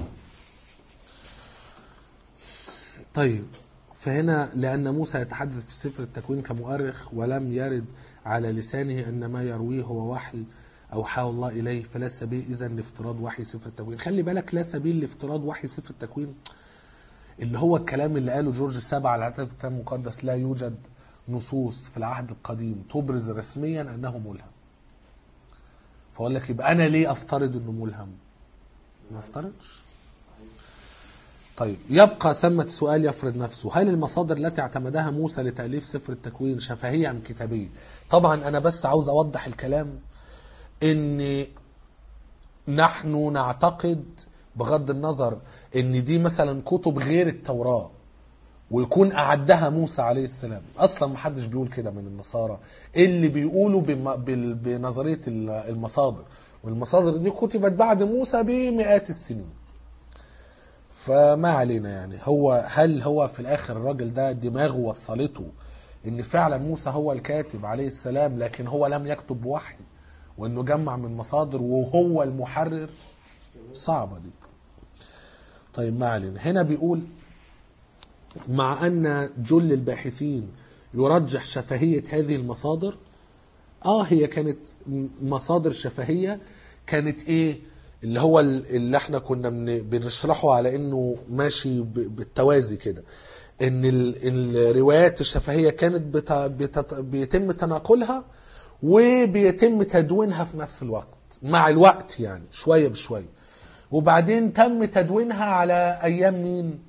طيب فهنا لأن موسى يتحدث في سفر التكوين كمؤرخ ولم يرد على لسانه أن ما يرويه هو وحي أوحاه الله إليه فلا سبيل إذا لافتراض وحي سفر التكوين خلي بالك لا سبيل لافتراض وحي سفر التكوين اللي هو الكلام اللي قاله جورج السابع على عتاب الكتاب المقدس لا يوجد نصوص في العهد القديم تبرز رسميا انه ملهم فاقول لك يبقى انا ليه افترض انه ملهم ما افترضش طيب يبقى ثمة سؤال يفرض نفسه هل المصادر التي اعتمدها موسى لتأليف سفر التكوين شفهية أم كتابية طبعا أنا بس عاوز أوضح الكلام إن نحن نعتقد بغض النظر ان دي مثلا كتب غير التوراة ويكون اعدها موسى عليه السلام اصلا محدش بيقول كده من النصارى اللي بيقولوا بم- بال- بنظرية ال- المصادر والمصادر دي كتبت بعد موسى بمئات السنين فما علينا يعني هو هل هو في الاخر الراجل ده دماغه وصلته ان فعلا موسى هو الكاتب عليه السلام لكن هو لم يكتب بوحي وانه جمع من مصادر وهو المحرر صعبة دي طيب ما علينا هنا بيقول مع أن جل الباحثين يرجح شفهية هذه المصادر آه هي كانت م- مصادر شفهية كانت إيه اللي هو ال- اللي احنا كنا بن- بنشرحه على انه ماشي ب- بالتوازي كده ان ال- الروايات الشفهية كانت بت- بتت- بيتم تناقلها وبيتم تدوينها في نفس الوقت مع الوقت يعني شوية بشوية وبعدين تم تدوينها على ايام مين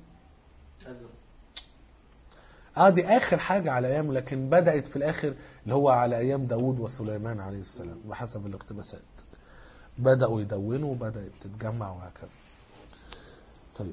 اه دي اخر حاجة على ايامه لكن بدأت في الاخر اللي هو على ايام داود وسليمان عليه السلام بحسب الاقتباسات بدأوا يدونوا وبدأت تتجمع وهكذا طيب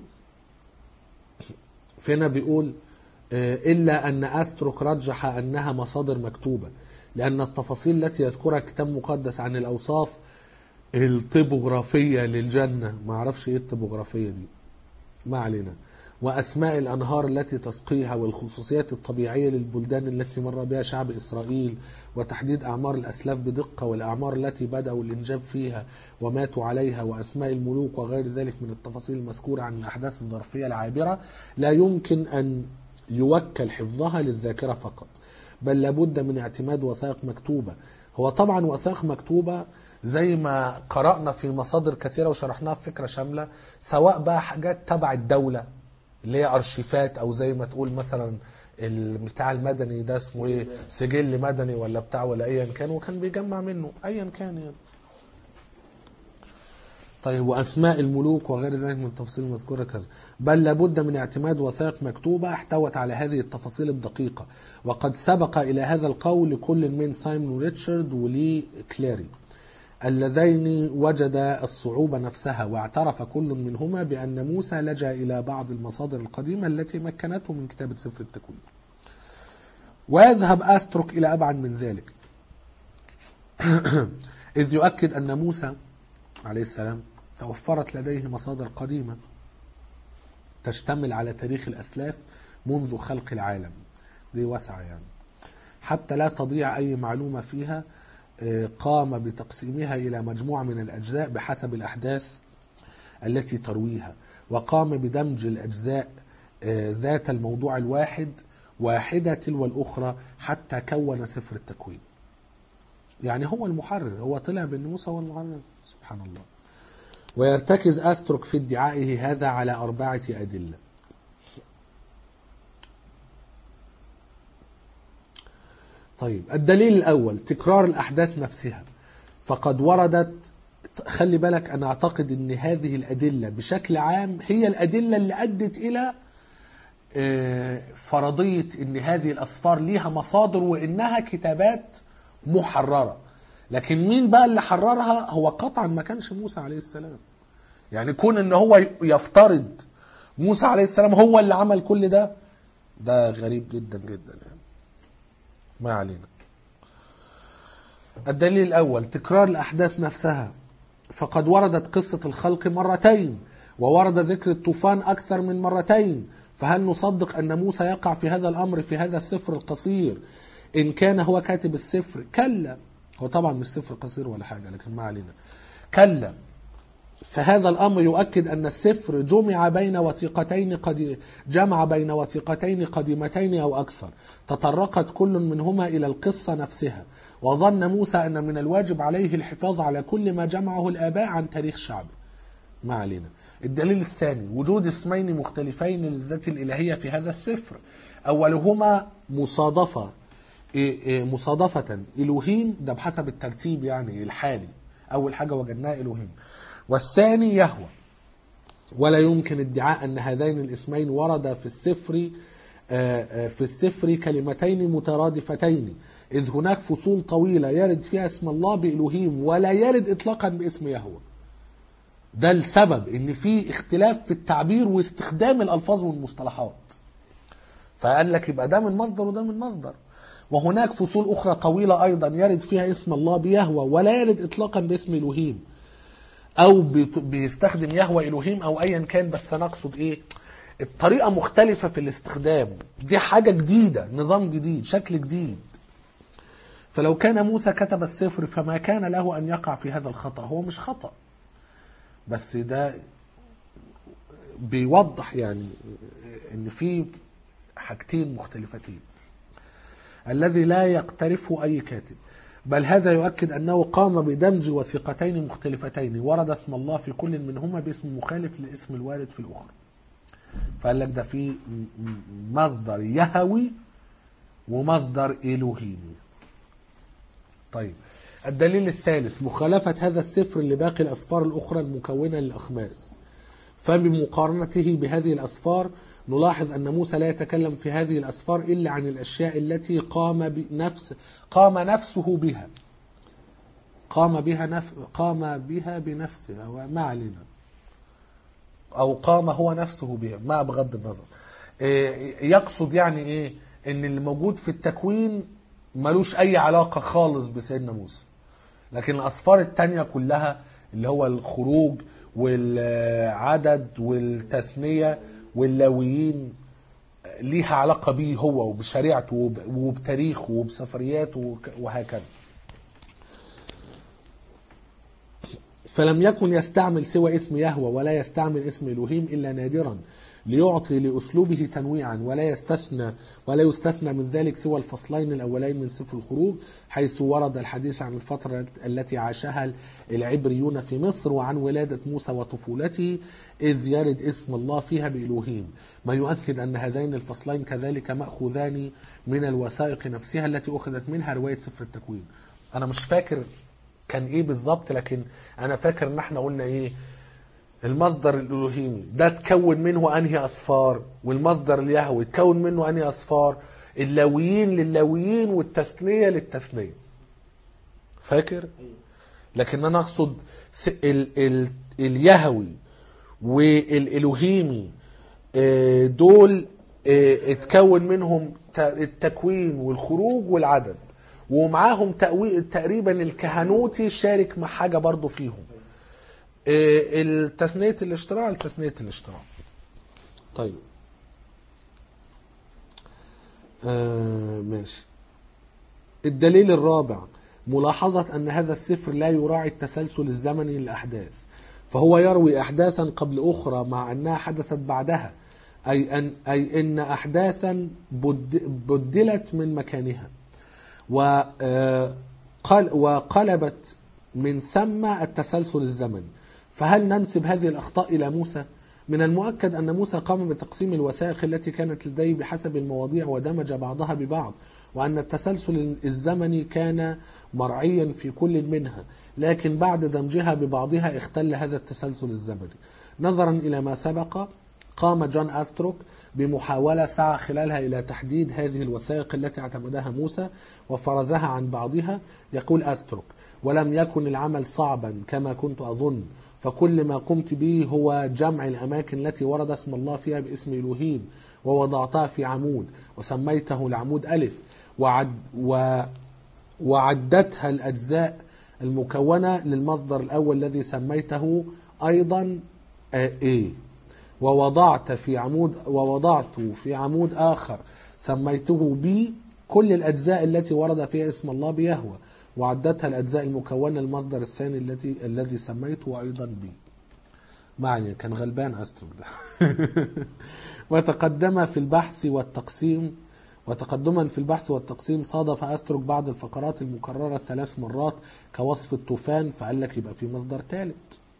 فينا بيقول آه، إلا أن أستروك رجح أنها مصادر مكتوبة لأن التفاصيل التي يذكرها الكتاب المقدس عن الأوصاف الطبوغرافية للجنة ما أعرفش إيه الطبوغرافية دي ما علينا وأسماء الأنهار التي تسقيها والخصوصيات الطبيعية للبلدان التي مر بها شعب إسرائيل وتحديد أعمار الأسلاف بدقة والأعمار التي بدأوا الإنجاب فيها وماتوا عليها وأسماء الملوك وغير ذلك من التفاصيل المذكورة عن الأحداث الظرفية العابرة لا يمكن أن يوكل حفظها للذاكرة فقط بل لابد من اعتماد وثائق مكتوبة هو طبعا وثائق مكتوبة زي ما قرأنا في مصادر كثيرة وشرحناها في فكرة شاملة سواء بقى حاجات تبع الدولة اللي هي أرشيفات أو زي ما تقول مثلا البتاع المدني ده اسمه ايه سجل مدني ولا بتاع ولا ايا كان وكان بيجمع منه ايا كان يعني طيب واسماء الملوك وغير ذلك من التفاصيل المذكوره كذا بل لابد من اعتماد وثائق مكتوبه احتوت على هذه التفاصيل الدقيقه وقد سبق الى هذا القول لكل من سايمون ريتشارد ولي كلاري اللذين وجدا الصعوبة نفسها واعترف كل منهما بأن موسى لجأ إلى بعض المصادر القديمة التي مكنته من كتابة سفر التكوين ويذهب أسترك إلى أبعد من ذلك إذ يؤكد أن موسى عليه السلام توفرت لديه مصادر قديمة تشتمل على تاريخ الأسلاف منذ خلق العالم دي واسعة يعني حتى لا تضيع أي معلومة فيها آه، قام بتقسيمها إلى مجموعة من الأجزاء بحسب الأحداث التي ترويها وقام بدمج الأجزاء آه، ذات الموضوع الواحد واحدة تلو الأخرى حتى كون سفر التكوين يعني هو المحرر هو طلع بأن موسى هو المحرر سبحان الله ويرتكز أسترك في ادعائه هذا على أربعة أدلة طيب الدليل الأول تكرار الأحداث نفسها فقد وردت خلي بالك أنا أعتقد أن هذه الأدلة بشكل عام هي الأدلة اللي أدت إلى آه، فرضية ان هذه الاسفار ليها مصادر وانها كتابات محررة لكن مين بقى اللي حررها هو قطعا ما كانش موسى عليه السلام يعني كون ان هو يفترض موسى عليه السلام هو اللي عمل كل ده ده غريب جدا جدا يعني ما علينا الدليل الأول تكرار الأحداث نفسها فقد وردت قصة الخلق مرتين وورد ذكر الطوفان أكثر من مرتين فهل نصدق أن موسى يقع في هذا الأمر في هذا السفر القصير إن كان هو كاتب السفر كلا هو طبعا مش سفر قصير ولا حاجة لكن ما علينا كلا فهذا الأمر يؤكد أن السفر جمع بين وثيقتين قد جمع بين وثيقتين قديمتين أو أكثر تطرقت كل منهما إلى القصة نفسها وظن موسى أن من الواجب عليه الحفاظ على كل ما جمعه الآباء عن تاريخ شعبه ما علينا الدليل الثاني وجود اسمين مختلفين للذات الإلهية في هذا السفر أولهما مصادفة إيه إيه مصادفة إلوهيم ده بحسب الترتيب يعني الحالي أول حاجة وجدناها إلوهيم والثاني يهوى ولا يمكن ادعاء أن هذين الاسمين ورد في السفر آه، آه، في السفر كلمتين مترادفتين إذ هناك فصول طويلة يرد فيها اسم الله بإلوهيم ولا يرد إطلاقا باسم يهوى ده السبب ان في اختلاف في التعبير واستخدام الالفاظ والمصطلحات فقال لك يبقى ده من مصدر وده من مصدر وهناك فصول اخرى طويله ايضا يرد فيها اسم الله بيهوى ولا يرد اطلاقا باسم الوهيم او بيت- بيستخدم يهوى الوهيم او ايا كان بس انا اقصد ايه الطريقه مختلفه في الاستخدام دي حاجه جديده نظام جديد شكل جديد فلو كان موسى كتب السفر فما كان له ان يقع في هذا الخطا هو مش خطأ بس ده بيوضح يعني ان في حاجتين مختلفتين الذي لا يقترفه اي كاتب بل هذا يؤكد انه قام بدمج وثيقتين مختلفتين ورد اسم الله في كل منهما باسم مخالف لاسم الوارد في الاخرى فقال لك ده في م- م- مصدر يهوي ومصدر الوهيمي طيب الدليل الثالث مخالفة هذا السفر لباقي الأسفار الأخرى المكونة للأخماس فبمقارنته بهذه الأسفار نلاحظ أن موسى لا يتكلم في هذه الأسفار إلا عن الأشياء التي قام بنفس قام نفسه بها قام بها نف... قام بها بنفسه أو ما علينا أو قام هو نفسه بها ما بغض النظر إيه، يقصد يعني إيه إن اللي موجود في التكوين ملوش أي علاقة خالص بسيدنا موسى لكن الأسفار التانية كلها اللي هو الخروج والعدد والتثنية واللاويين ليها علاقة بيه هو وبشريعته وب- وبتاريخه وبسفرياته وك- وهكذا فلم يكن يستعمل سوى اسم يهوى ولا يستعمل اسم الوهيم الا نادرا ليعطي لاسلوبه تنويعا ولا يستثنى ولا يستثنى من ذلك سوى الفصلين الاولين من سفر الخروج حيث ورد الحديث عن الفتره التي عاشها العبريون في مصر وعن ولاده موسى وطفولته اذ يرد اسم الله فيها بالوهيم ما يؤكد ان هذين الفصلين كذلك ماخوذان من الوثائق نفسها التي اخذت منها روايه سفر التكوين انا مش فاكر كان ايه بالظبط لكن انا فاكر ان احنا قلنا ايه المصدر الالوهيمي ده تكون منه انهي اصفار والمصدر اليهوي تكون منه انهي اصفار اللاويين للاويين والتثنيه للتثنيه فاكر لكن انا اقصد س- ال ال اليهوي والالوهيمي آه، دول آه، اتكون منهم ت- التكوين والخروج والعدد ومعاهم تأوي- تقريبا الكهنوتي شارك مع حاجه برضو فيهم آه، التثنيه الاشتراع التثنيه الاشتراع طيب آه ماشي الدليل الرابع ملاحظة أن هذا السفر لا يراعي التسلسل الزمني للأحداث فهو يروي أحداثا قبل أخرى مع أنها حدثت بعدها أي أن, أي أن أحداثا بد- بدلت من مكانها وقل وقلبت من ثم التسلسل الزمني فهل ننسب هذه الأخطاء إلى موسى؟ من المؤكد أن موسى قام بتقسيم الوثائق التي كانت لديه بحسب المواضيع ودمج بعضها ببعض وأن التسلسل الزمني كان مرعيا في كل منها لكن بعد دمجها ببعضها اختل هذا التسلسل الزمني نظرا إلى ما سبق قام جون أستروك بمحاولة سعى خلالها إلى تحديد هذه الوثائق التي اعتمدها موسى وفرزها عن بعضها يقول أسترك ولم يكن العمل صعبا كما كنت أظن فكل ما قمت به هو جمع الأماكن التي ورد اسم الله فيها باسم إلهيم ووضعتها في عمود وسميته العمود ألف وعد و وعدتها الأجزاء المكونة للمصدر الأول الذي سميته أيضا A ووضعت في عمود ووضعت في عمود آخر سميته B كل الأجزاء التي ورد فيها اسم الله بيهوى وعدتها الأجزاء المكونة للمصدر الثاني الذي الذي سميته أيضا B معني كان غلبان أستروك ده وتقدم في البحث والتقسيم وتقدما في البحث والتقسيم صادف أسترك بعض الفقرات المكررة ثلاث مرات كوصف الطوفان فقال لك يبقى في مصدر ثالث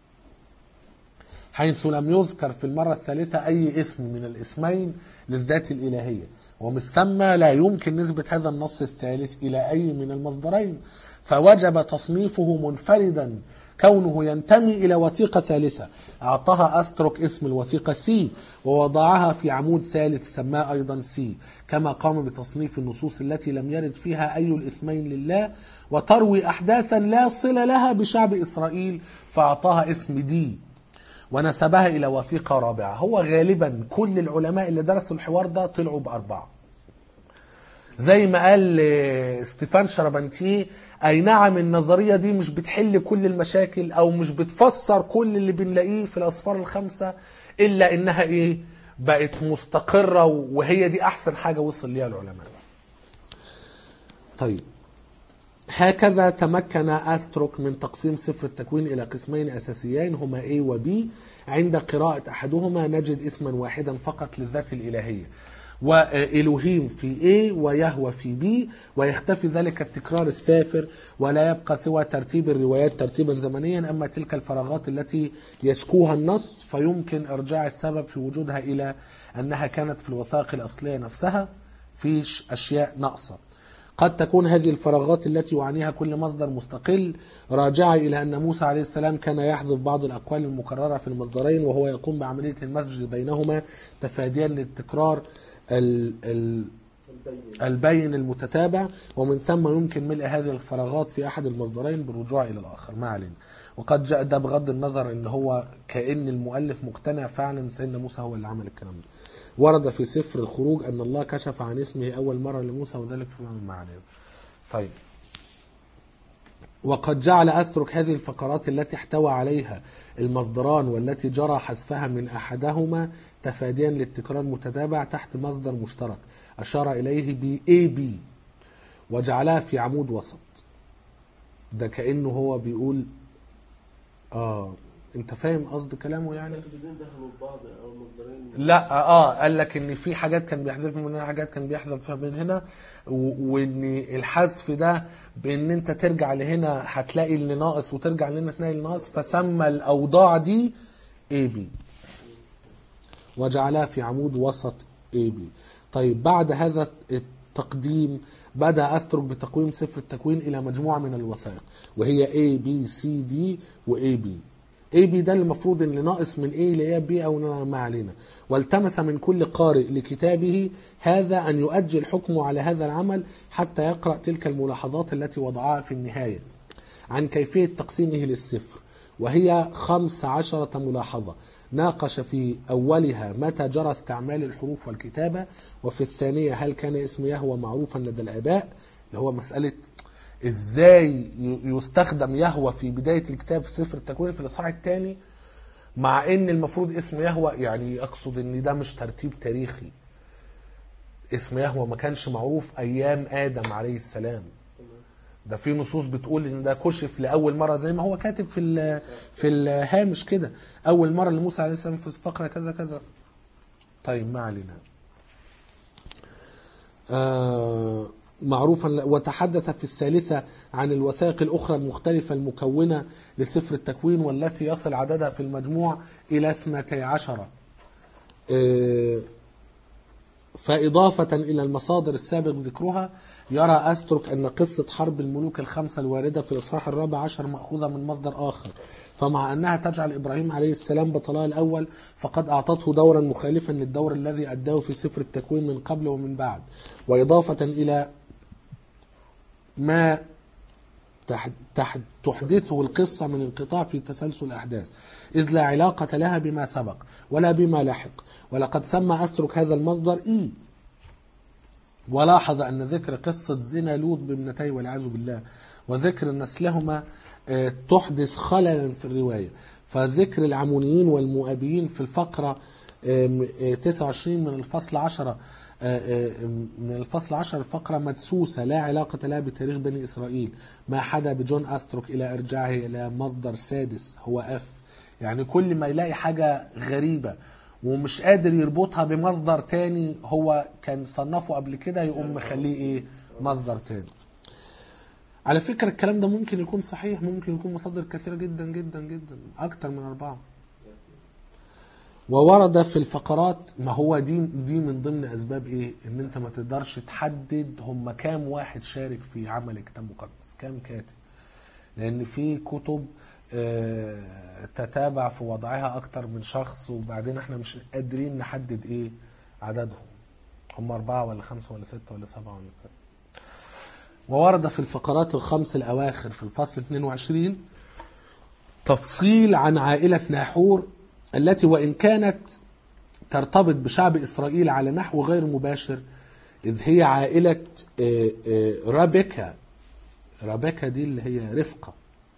حيث لم يذكر في المرة الثالثة أي اسم من الاسمين للذات الإلهية ومن ثم لا يمكن نسبة هذا النص الثالث إلى أي من المصدرين فوجب تصنيفه منفردا كونه ينتمي إلى وثيقة ثالثة أعطاها أستروك اسم الوثيقة سي ووضعها في عمود ثالث سماه أيضا سي كما قام بتصنيف النصوص التي لم يرد فيها أي الاسمين لله وتروي أحداثا لا صلة لها بشعب إسرائيل فأعطاها اسم دي ونسبها إلى وثيقة رابعة هو غالبا كل العلماء اللي درسوا الحوار ده طلعوا بأربعة زي ما قال آه، ستيفان شربانتيه اي نعم النظريه دي مش بتحل كل المشاكل او مش بتفسر كل اللي بنلاقيه في الاصفار الخمسه الا انها ايه بقت مستقره وهي دي احسن حاجه وصل ليها العلماء طيب هكذا تمكن أستروك من تقسيم سفر التكوين إلى قسمين أساسيين هما A و B عند قراءة أحدهما نجد اسما واحدا فقط للذات الإلهية وإلهيم في A ويهوى في B ويختفي ذلك التكرار السافر ولا يبقى سوى ترتيب الروايات ترتيبا زمنيا أما تلك الفراغات التي يشكوها النص فيمكن إرجاع السبب في وجودها إلى أنها كانت في الوثائق الأصلية نفسها في أشياء ناقصة قد تكون هذه الفراغات التي يعنيها كل مصدر مستقل راجعة إلى أن موسى عليه السلام كان يحذف بعض الأقوال المكررة في المصدرين وهو يقوم بعملية المزج بينهما تفاديا للتكرار ال ال البين المتتابع ومن ثم يمكن ملء هذه الفراغات في أحد المصدرين بالرجوع إلى الآخر ما علينا وقد جاء ده بغض النظر ان هو كأن المؤلف مقتنع فعلا ان سيدنا موسى هو اللي عمل الكلام ده ورد في سفر الخروج ان الله كشف عن اسمه اول مره لموسى وذلك في المعنى طيب وقد جعل أسترك هذه الفقرات التي احتوى عليها المصدران والتي جرى حذفها من أحدهما تفاديا للتكرار المتتابع تحت مصدر مشترك أشار إليه ب AB وجعلها في عمود وسط ده كأنه هو بيقول آه أنت فاهم قصد كلامه يعني؟ الاثنين دخلوا في بعض او المصدرين لا اه قال لك ان في حاجات كان بيحذف من هنا حاجات كان بيحذف من هنا و- وان الحذف ده بان انت ترجع لهنا هتلاقي اللي ناقص وترجع لهنا تلاقي اللي ناقص فسمى الاوضاع دي اي بي وجعلها في عمود وسط اي بي طيب بعد هذا التقديم بدا استرك بتقويم سفر التكوين الى مجموعه من الوثائق وهي A B C D و A B A B ده المفروض ان ناقص من A ل B او ما علينا والتمس من كل قارئ لكتابه هذا ان يؤجل حكمه على هذا العمل حتى يقرأ تلك الملاحظات التي وضعها في النهاية عن كيفية تقسيمه للسفر وهي خمس عشرة ملاحظة ناقش في أولها متى جرى استعمال الحروف والكتابة وفي الثانية هل كان اسم يهوى معروفا لدى الآباء اللي هو مسألة ازاي ي- يستخدم يهوى في بداية الكتاب في سفر التكوين في الإصحاح الثاني مع ان المفروض اسم يهوى يعني اقصد ان ده مش ترتيب تاريخي اسم يهوى ما كانش معروف ايام ادم عليه السلام ده في نصوص بتقول ان ده كشف لاول مره زي ما هو كاتب في ال- في الهامش كده اول مره لموسى عليه السلام في فقره كذا كذا طيب ما علينا آه معروفا وتحدث في الثالثة عن الوثائق الأخرى المختلفة المكونة لسفر التكوين والتي يصل عددها في المجموع إلى اثنتي عشرة آه، فإضافة إلى المصادر السابق ذكرها يرى أسترك أن قصة حرب الملوك الخمسة الواردة في الإصحاح الرابع عشر مأخوذة من مصدر آخر فمع أنها تجعل إبراهيم عليه السلام بطلها الأول فقد أعطته دورا مخالفا للدور الذي أداه في سفر التكوين من قبل ومن بعد وإضافة إلى ما تح- تح- تحدثه القصة من انقطاع في تسلسل الأحداث إذ لا علاقة لها بما سبق ولا بما لحق ولقد سمى أسترك هذا المصدر إي ولاحظ أن ذكر قصة زنا لوط بابنتي والعياذ بالله وذكر نسلهما آه، تحدث خللا في الرواية فذكر العمونيين والمؤابيين في الفقرة آم، آه، 29 من الفصل 10 آه، آه، من الفصل 10 الفقرة مدسوسة لا علاقة لها بتاريخ بني إسرائيل ما حدا بجون أستروك إلى إرجاعه إلى مصدر سادس هو أف يعني كل ما يلاقي حاجة غريبة ومش قادر يربطها بمصدر تاني هو كان صنفه قبل كده يقوم مخليه ايه مصدر تاني على فكرة الكلام ده ممكن يكون صحيح ممكن يكون مصادر كثيرة جدا جدا جدا أكتر من أربعة وورد في الفقرات ما هو دي دي من ضمن اسباب ايه ان انت ما تقدرش تحدد هم كام واحد شارك في عمل كتاب مقدس كام كاتب لان في كتب آه، تتابع في وضعها اكتر من شخص وبعدين احنا مش قادرين نحدد ايه عددهم هم اربعة ولا خمسة ولا ستة ولا سبعة ولا كده وورد في الفقرات الخمس الاواخر في الفصل 22 تفصيل عن عائلة ناحور التي وإن كانت ترتبط بشعب إسرائيل على نحو غير مباشر إذ هي عائلة آه، آه، رابكة رابكة دي اللي هي رفقة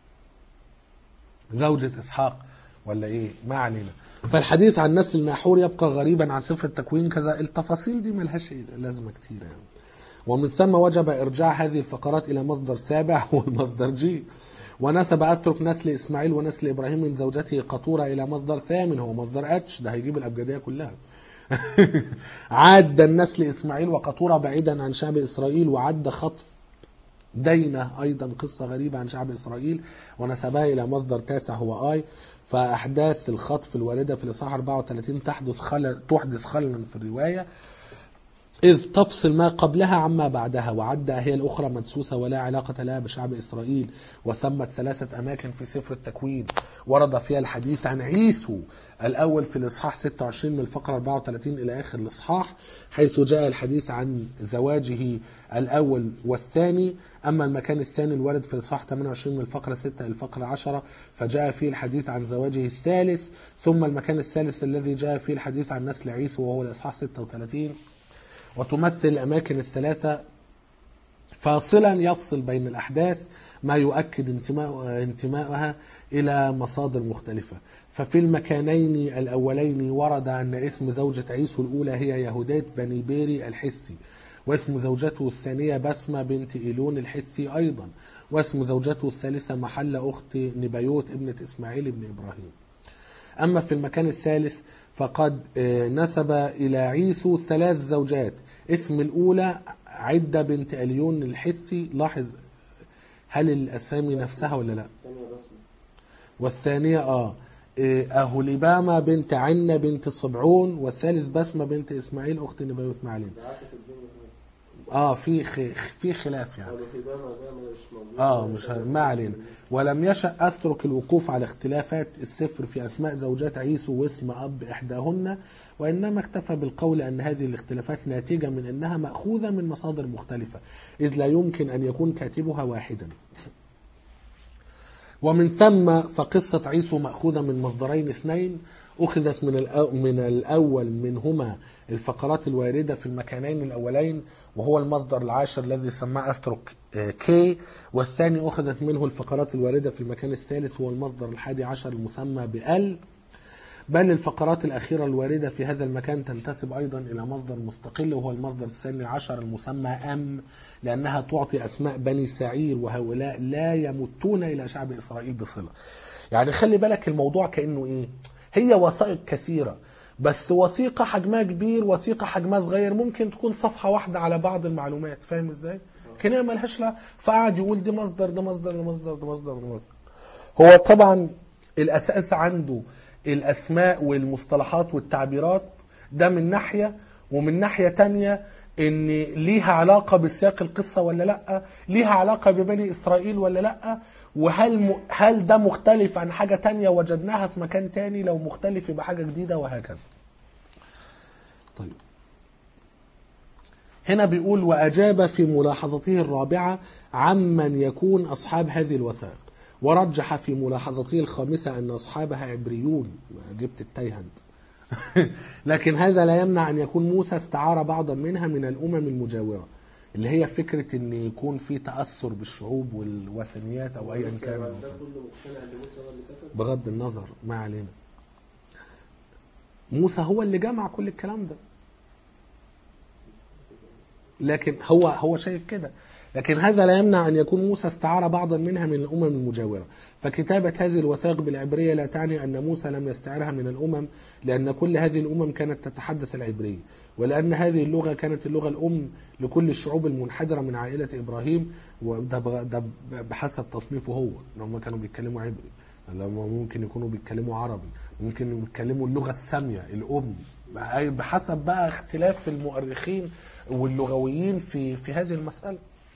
زوجة إسحاق ولا إيه ما علينا فالحديث عن نسل ناحور يبقى غريبا عن سفر التكوين كذا التفاصيل دي ملهاش لازمة كتير يعني ومن ثم وجب إرجاع هذه الفقرات إلى مصدر سابع هو المصدر جي ونسب أسترك نسل إسماعيل ونسل إبراهيم من زوجته قطورة إلى مصدر ثامن هو مصدر أتش ده هيجيب الأبجدية كلها عاد النسل إسماعيل وقطورة بعيدا عن شعب إسرائيل وعد خطف دينة أيضا قصة غريبة عن شعب إسرائيل ونسبها إلى مصدر تاسع هو آي فأحداث الخطف الواردة في الإصحاح 34 تحدث خلل تحدث خللا في الرواية إذ تفصل ما قبلها عما بعدها وعد هي الأخرى مدسوسة ولا علاقة لها بشعب إسرائيل وثمت ثلاثة أماكن في سفر التكوين ورد فيها الحديث عن عيسو الأول في الإصحاح 26 من الفقرة 34 إلى آخر الإصحاح حيث جاء الحديث عن زواجه الأول والثاني أما المكان الثاني الوارد في الإصحاح 28 من الفقرة 6 إلى الفقرة 10 فجاء فيه الحديث عن زواجه الثالث ثم المكان الثالث الذي جاء فيه الحديث عن نسل عيسو وهو الإصحاح 36 وتمثل الأماكن الثلاثة فاصلا يفصل بين الأحداث ما يؤكد انتماء انتمائها إلى مصادر مختلفة ففي المكانين الأولين ورد أن اسم زوجة عيسو الأولى هي يهودات بني بيري الحثي واسم زوجته الثانية بسمة بنت إيلون الحثي أيضا واسم زوجته الثالثة محل أخت نبيوت ابنة إسماعيل بن إبراهيم أما في المكان الثالث فقد آه، نسب إلى عيسو ثلاث زوجات اسم الأولى عدة بنت أليون الحثي لاحظ هل الأسامي نفسها ولا لا تانية بسمة والثانية آه آه، أهوليباما بنت عنة بنت صبعون والثالث بسمة بنت إسماعيل أخت نبيوت معلم ده عكس الدنيا هناك آه في خ... في خلاف يعني قالوا في بما ده مش موجود اه مش ه- ما علينا ولم يشأ أسترك الوقوف على اختلافات السفر في أسماء زوجات عيسو واسم أب إحداهن وإنما اكتفى بالقول أن هذه الاختلافات ناتجة من أنها مأخوذة من مصادر مختلفة إذ لا يمكن أن يكون كاتبها واحدا ومن ثم فقصة عيسو مأخوذة من مصدرين اثنين أخذت من الأو- من الأول منهما الفقرات الواردة في المكانين الأولين وهو المصدر العاشر الذي سماه أستروك آه، كي والثاني أخذت منه الفقرات الواردة في المكان الثالث هو المصدر الحادي عشر المسمى بأل بل الفقرات الأخيرة الواردة في هذا المكان تنتسب أيضا إلى مصدر مستقل وهو المصدر الثاني عشر المسمى أم لأنها تعطي أسماء بني سعير وهؤلاء لا يمتون إلى شعب إسرائيل بصلة يعني خلي بالك الموضوع كأنه إيه هي وثائق كثيرة بس وثيقة حجمها كبير وثيقة حجمها صغير ممكن تكون صفحة واحدة على بعض المعلومات فاهم ازاي؟ كان هي ملهاش لا فقعد يقول دي مصدر ده مصدر ده مصدر ده مصدر ده مصدر هو طبعا الاساس عنده الاسماء والمصطلحات والتعبيرات ده من ناحيه ومن ناحيه تانية ان ليها علاقه بسياق القصه ولا لا ليها علاقه ببني اسرائيل ولا لا وهل م... هل ده مختلف عن حاجة تانية وجدناها في مكان تاني لو مختلف يبقى حاجة جديدة وهكذا طيب هنا بيقول وأجاب في ملاحظته الرابعة عمن يكون أصحاب هذه الوثائق ورجح في ملاحظته الخامسة أن أصحابها عبريون جبت التيهند لكن هذا لا يمنع أن يكون موسى استعار بعضا منها من الأمم المجاورة اللي هي فكرة أن يكون في تأثر بالشعوب والوثنيات أو أيا بس كان ده كله مقتنع ان موسى هو اللي كتب بغض النظر ما علينا موسى هو اللي جمع كل الكلام ده لكن هو هو شايف كده لكن هذا لا يمنع ان يكون موسى استعار بعضا منها من الامم المجاوره فكتابه هذه الوثائق بالعبريه لا تعني ان موسى لم يستعرها من الامم لان كل هذه الامم كانت تتحدث العبريه ولان هذه اللغه كانت اللغه الام لكل الشعوب المنحدره من عائله ابراهيم وده بغ- ده بحسب تصنيفه هو ان هم كانوا بيتكلموا عبري لما ممكن يكونوا بيتكلموا عربي ممكن يتكلموا اللغه الساميه الام بحسب بقى اختلاف المؤرخين واللغويين في في هذه المساله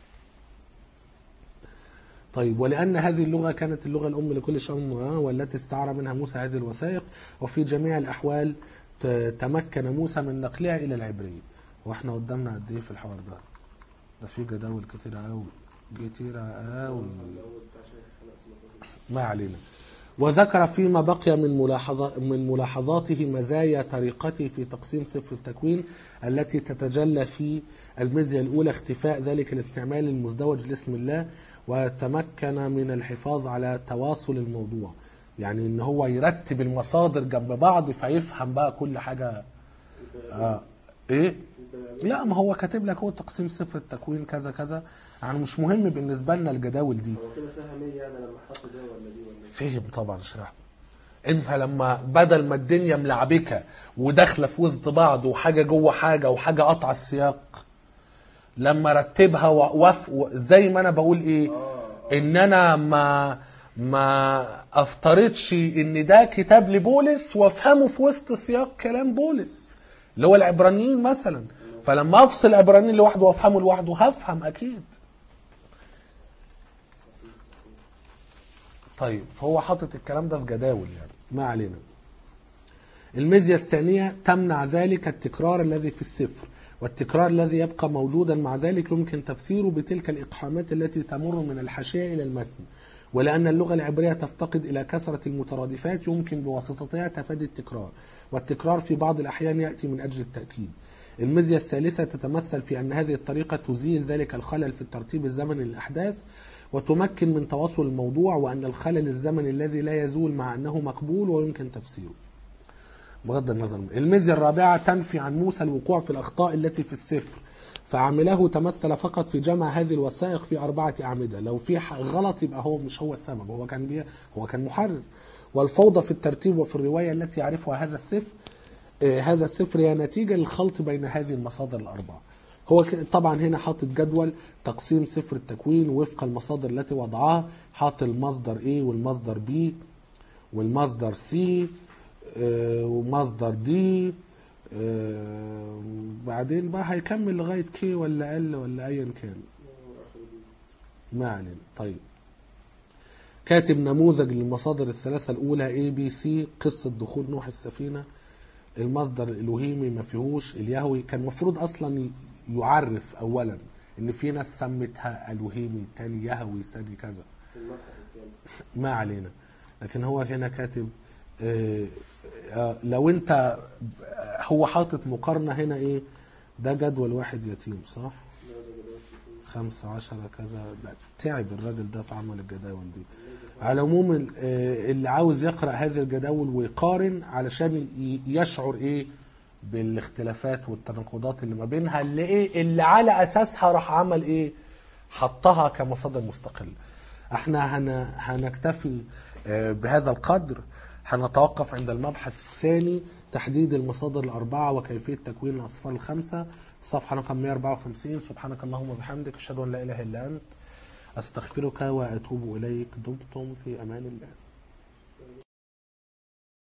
طيب ولأن هذه اللغة كانت اللغة الأم لكل شأن والتي استعار منها موسى هذه الوثائق وفي جميع الأحوال ت- تمكن موسى من نقلها إلى العبرية واحنا قدامنا قد إيه في الحوار ده ده في جداول كتيرة أوي كتيرة أوي الاول بتاع شيخ حلقه ما علينا وذكر فيما بقي من ملاحظة من ملاحظاته مزايا طريقته في تقسيم سفر التكوين التي تتجلى في المزية الأولى اختفاء ذلك الاستعمال المزدوج لاسم الله وتمكن من الحفاظ على تواصل الموضوع يعني ان هو يرتب المصادر جنب بعض فيفهم بقى كل حاجة آه ايه لا ما هو كاتب لك هو تقسيم سفر التكوين كذا كذا يعني مش مهم بالنسبة لنا الجداول دي هو كده فاهم ايه يعني لما حط ده ولا دي ولا دي فهم طبعا اشرح انت لما بدل ما الدنيا ملعبكه وداخله في وسط بعض وحاجه جوه حاجه وحاجه قطع السياق لما رتبها ووف زي ما انا بقول ايه ان انا ما ما افترضش ان ده كتاب لبولس وافهمه في وسط سياق كلام بولس اللي هو العبرانيين مثلا فلما افصل العبرانيين لوحده وافهمه لوحده هفهم اكيد طيب فهو حاطط الكلام ده في جداول يعني ما علينا الميزيا الثانية تمنع ذلك التكرار الذي في السفر والتكرار الذي يبقى موجودا مع ذلك يمكن تفسيره بتلك الإقحامات التي تمر من الحاشية إلى المتن ولأن اللغة العبرية تفتقد إلى كثرة المترادفات يمكن بواسطتها تفادي التكرار والتكرار في بعض الأحيان يأتي من أجل التأكيد الميزيا الثالثة تتمثل في أن هذه الطريقة تزيل ذلك الخلل في الترتيب الزمني للأحداث وتمكن من تواصل الموضوع وأن الخلل الزمني الذي لا يزول مع أنه مقبول ويمكن تفسيره بغض النظر الميزيا الرابعة تنفي عن موسى الوقوع في الأخطاء التي في السفر فعمله تمثل فقط في جمع هذه الوثائق في أربعة أعمدة لو في ح- غلط يبقى هو مش هو السبب هو كان بيه هو كان محرر والفوضى في الترتيب وفي الرواية التي يعرفها هذا السفر آه، هذا السفر هي نتيجة للخلط بين هذه المصادر الأربعة هو ك- طبعا هنا حاطط جدول تقسيم سفر التكوين وفق المصادر التي وضعها حاط المصدر A والمصدر B والمصدر C آه، ومصدر دي آه، بعدين بقى هيكمل لغاية كي ولا ال ولا ايا كان ما علينا طيب كاتب نموذج للمصادر الثلاثة الأولى A B C قصة دخول نوح السفينة المصدر الإلهيمي ما فيهوش اليهوي كان المفروض أصلا ي- يعرف أولا إن في ناس سمتها إلهيمي تاني يهوي ثاني كذا في المبحث الثاني ما علينا لكن هو هنا كاتب آه، آه، لو انت هو حاطط مقارنة هنا ايه ده جدول واحد يتيم صح لا ده جدول كتير. خمسة عشرة كذا لا تعب الراجل ده في عمل الجداول دي على العموم ال- آه، اللي عاوز يقرأ هذه الجداول ويقارن علشان ي- يشعر ايه بالاختلافات والتناقضات اللي ما بينها اللي ايه اللي على اساسها راح عمل ايه حطها كمصادر مستقلة احنا هن هنكتفي آه، بهذا القدر هنتوقف عند المبحث الثاني تحديد المصادر الأربعة وكيفية تكوين الأصفار الخمسة صفحة رقم 154 سبحانك اللهم وبحمدك أشهد أن لا إله إلا أنت أستغفرك وأتوب إليك دمتم في أمان الله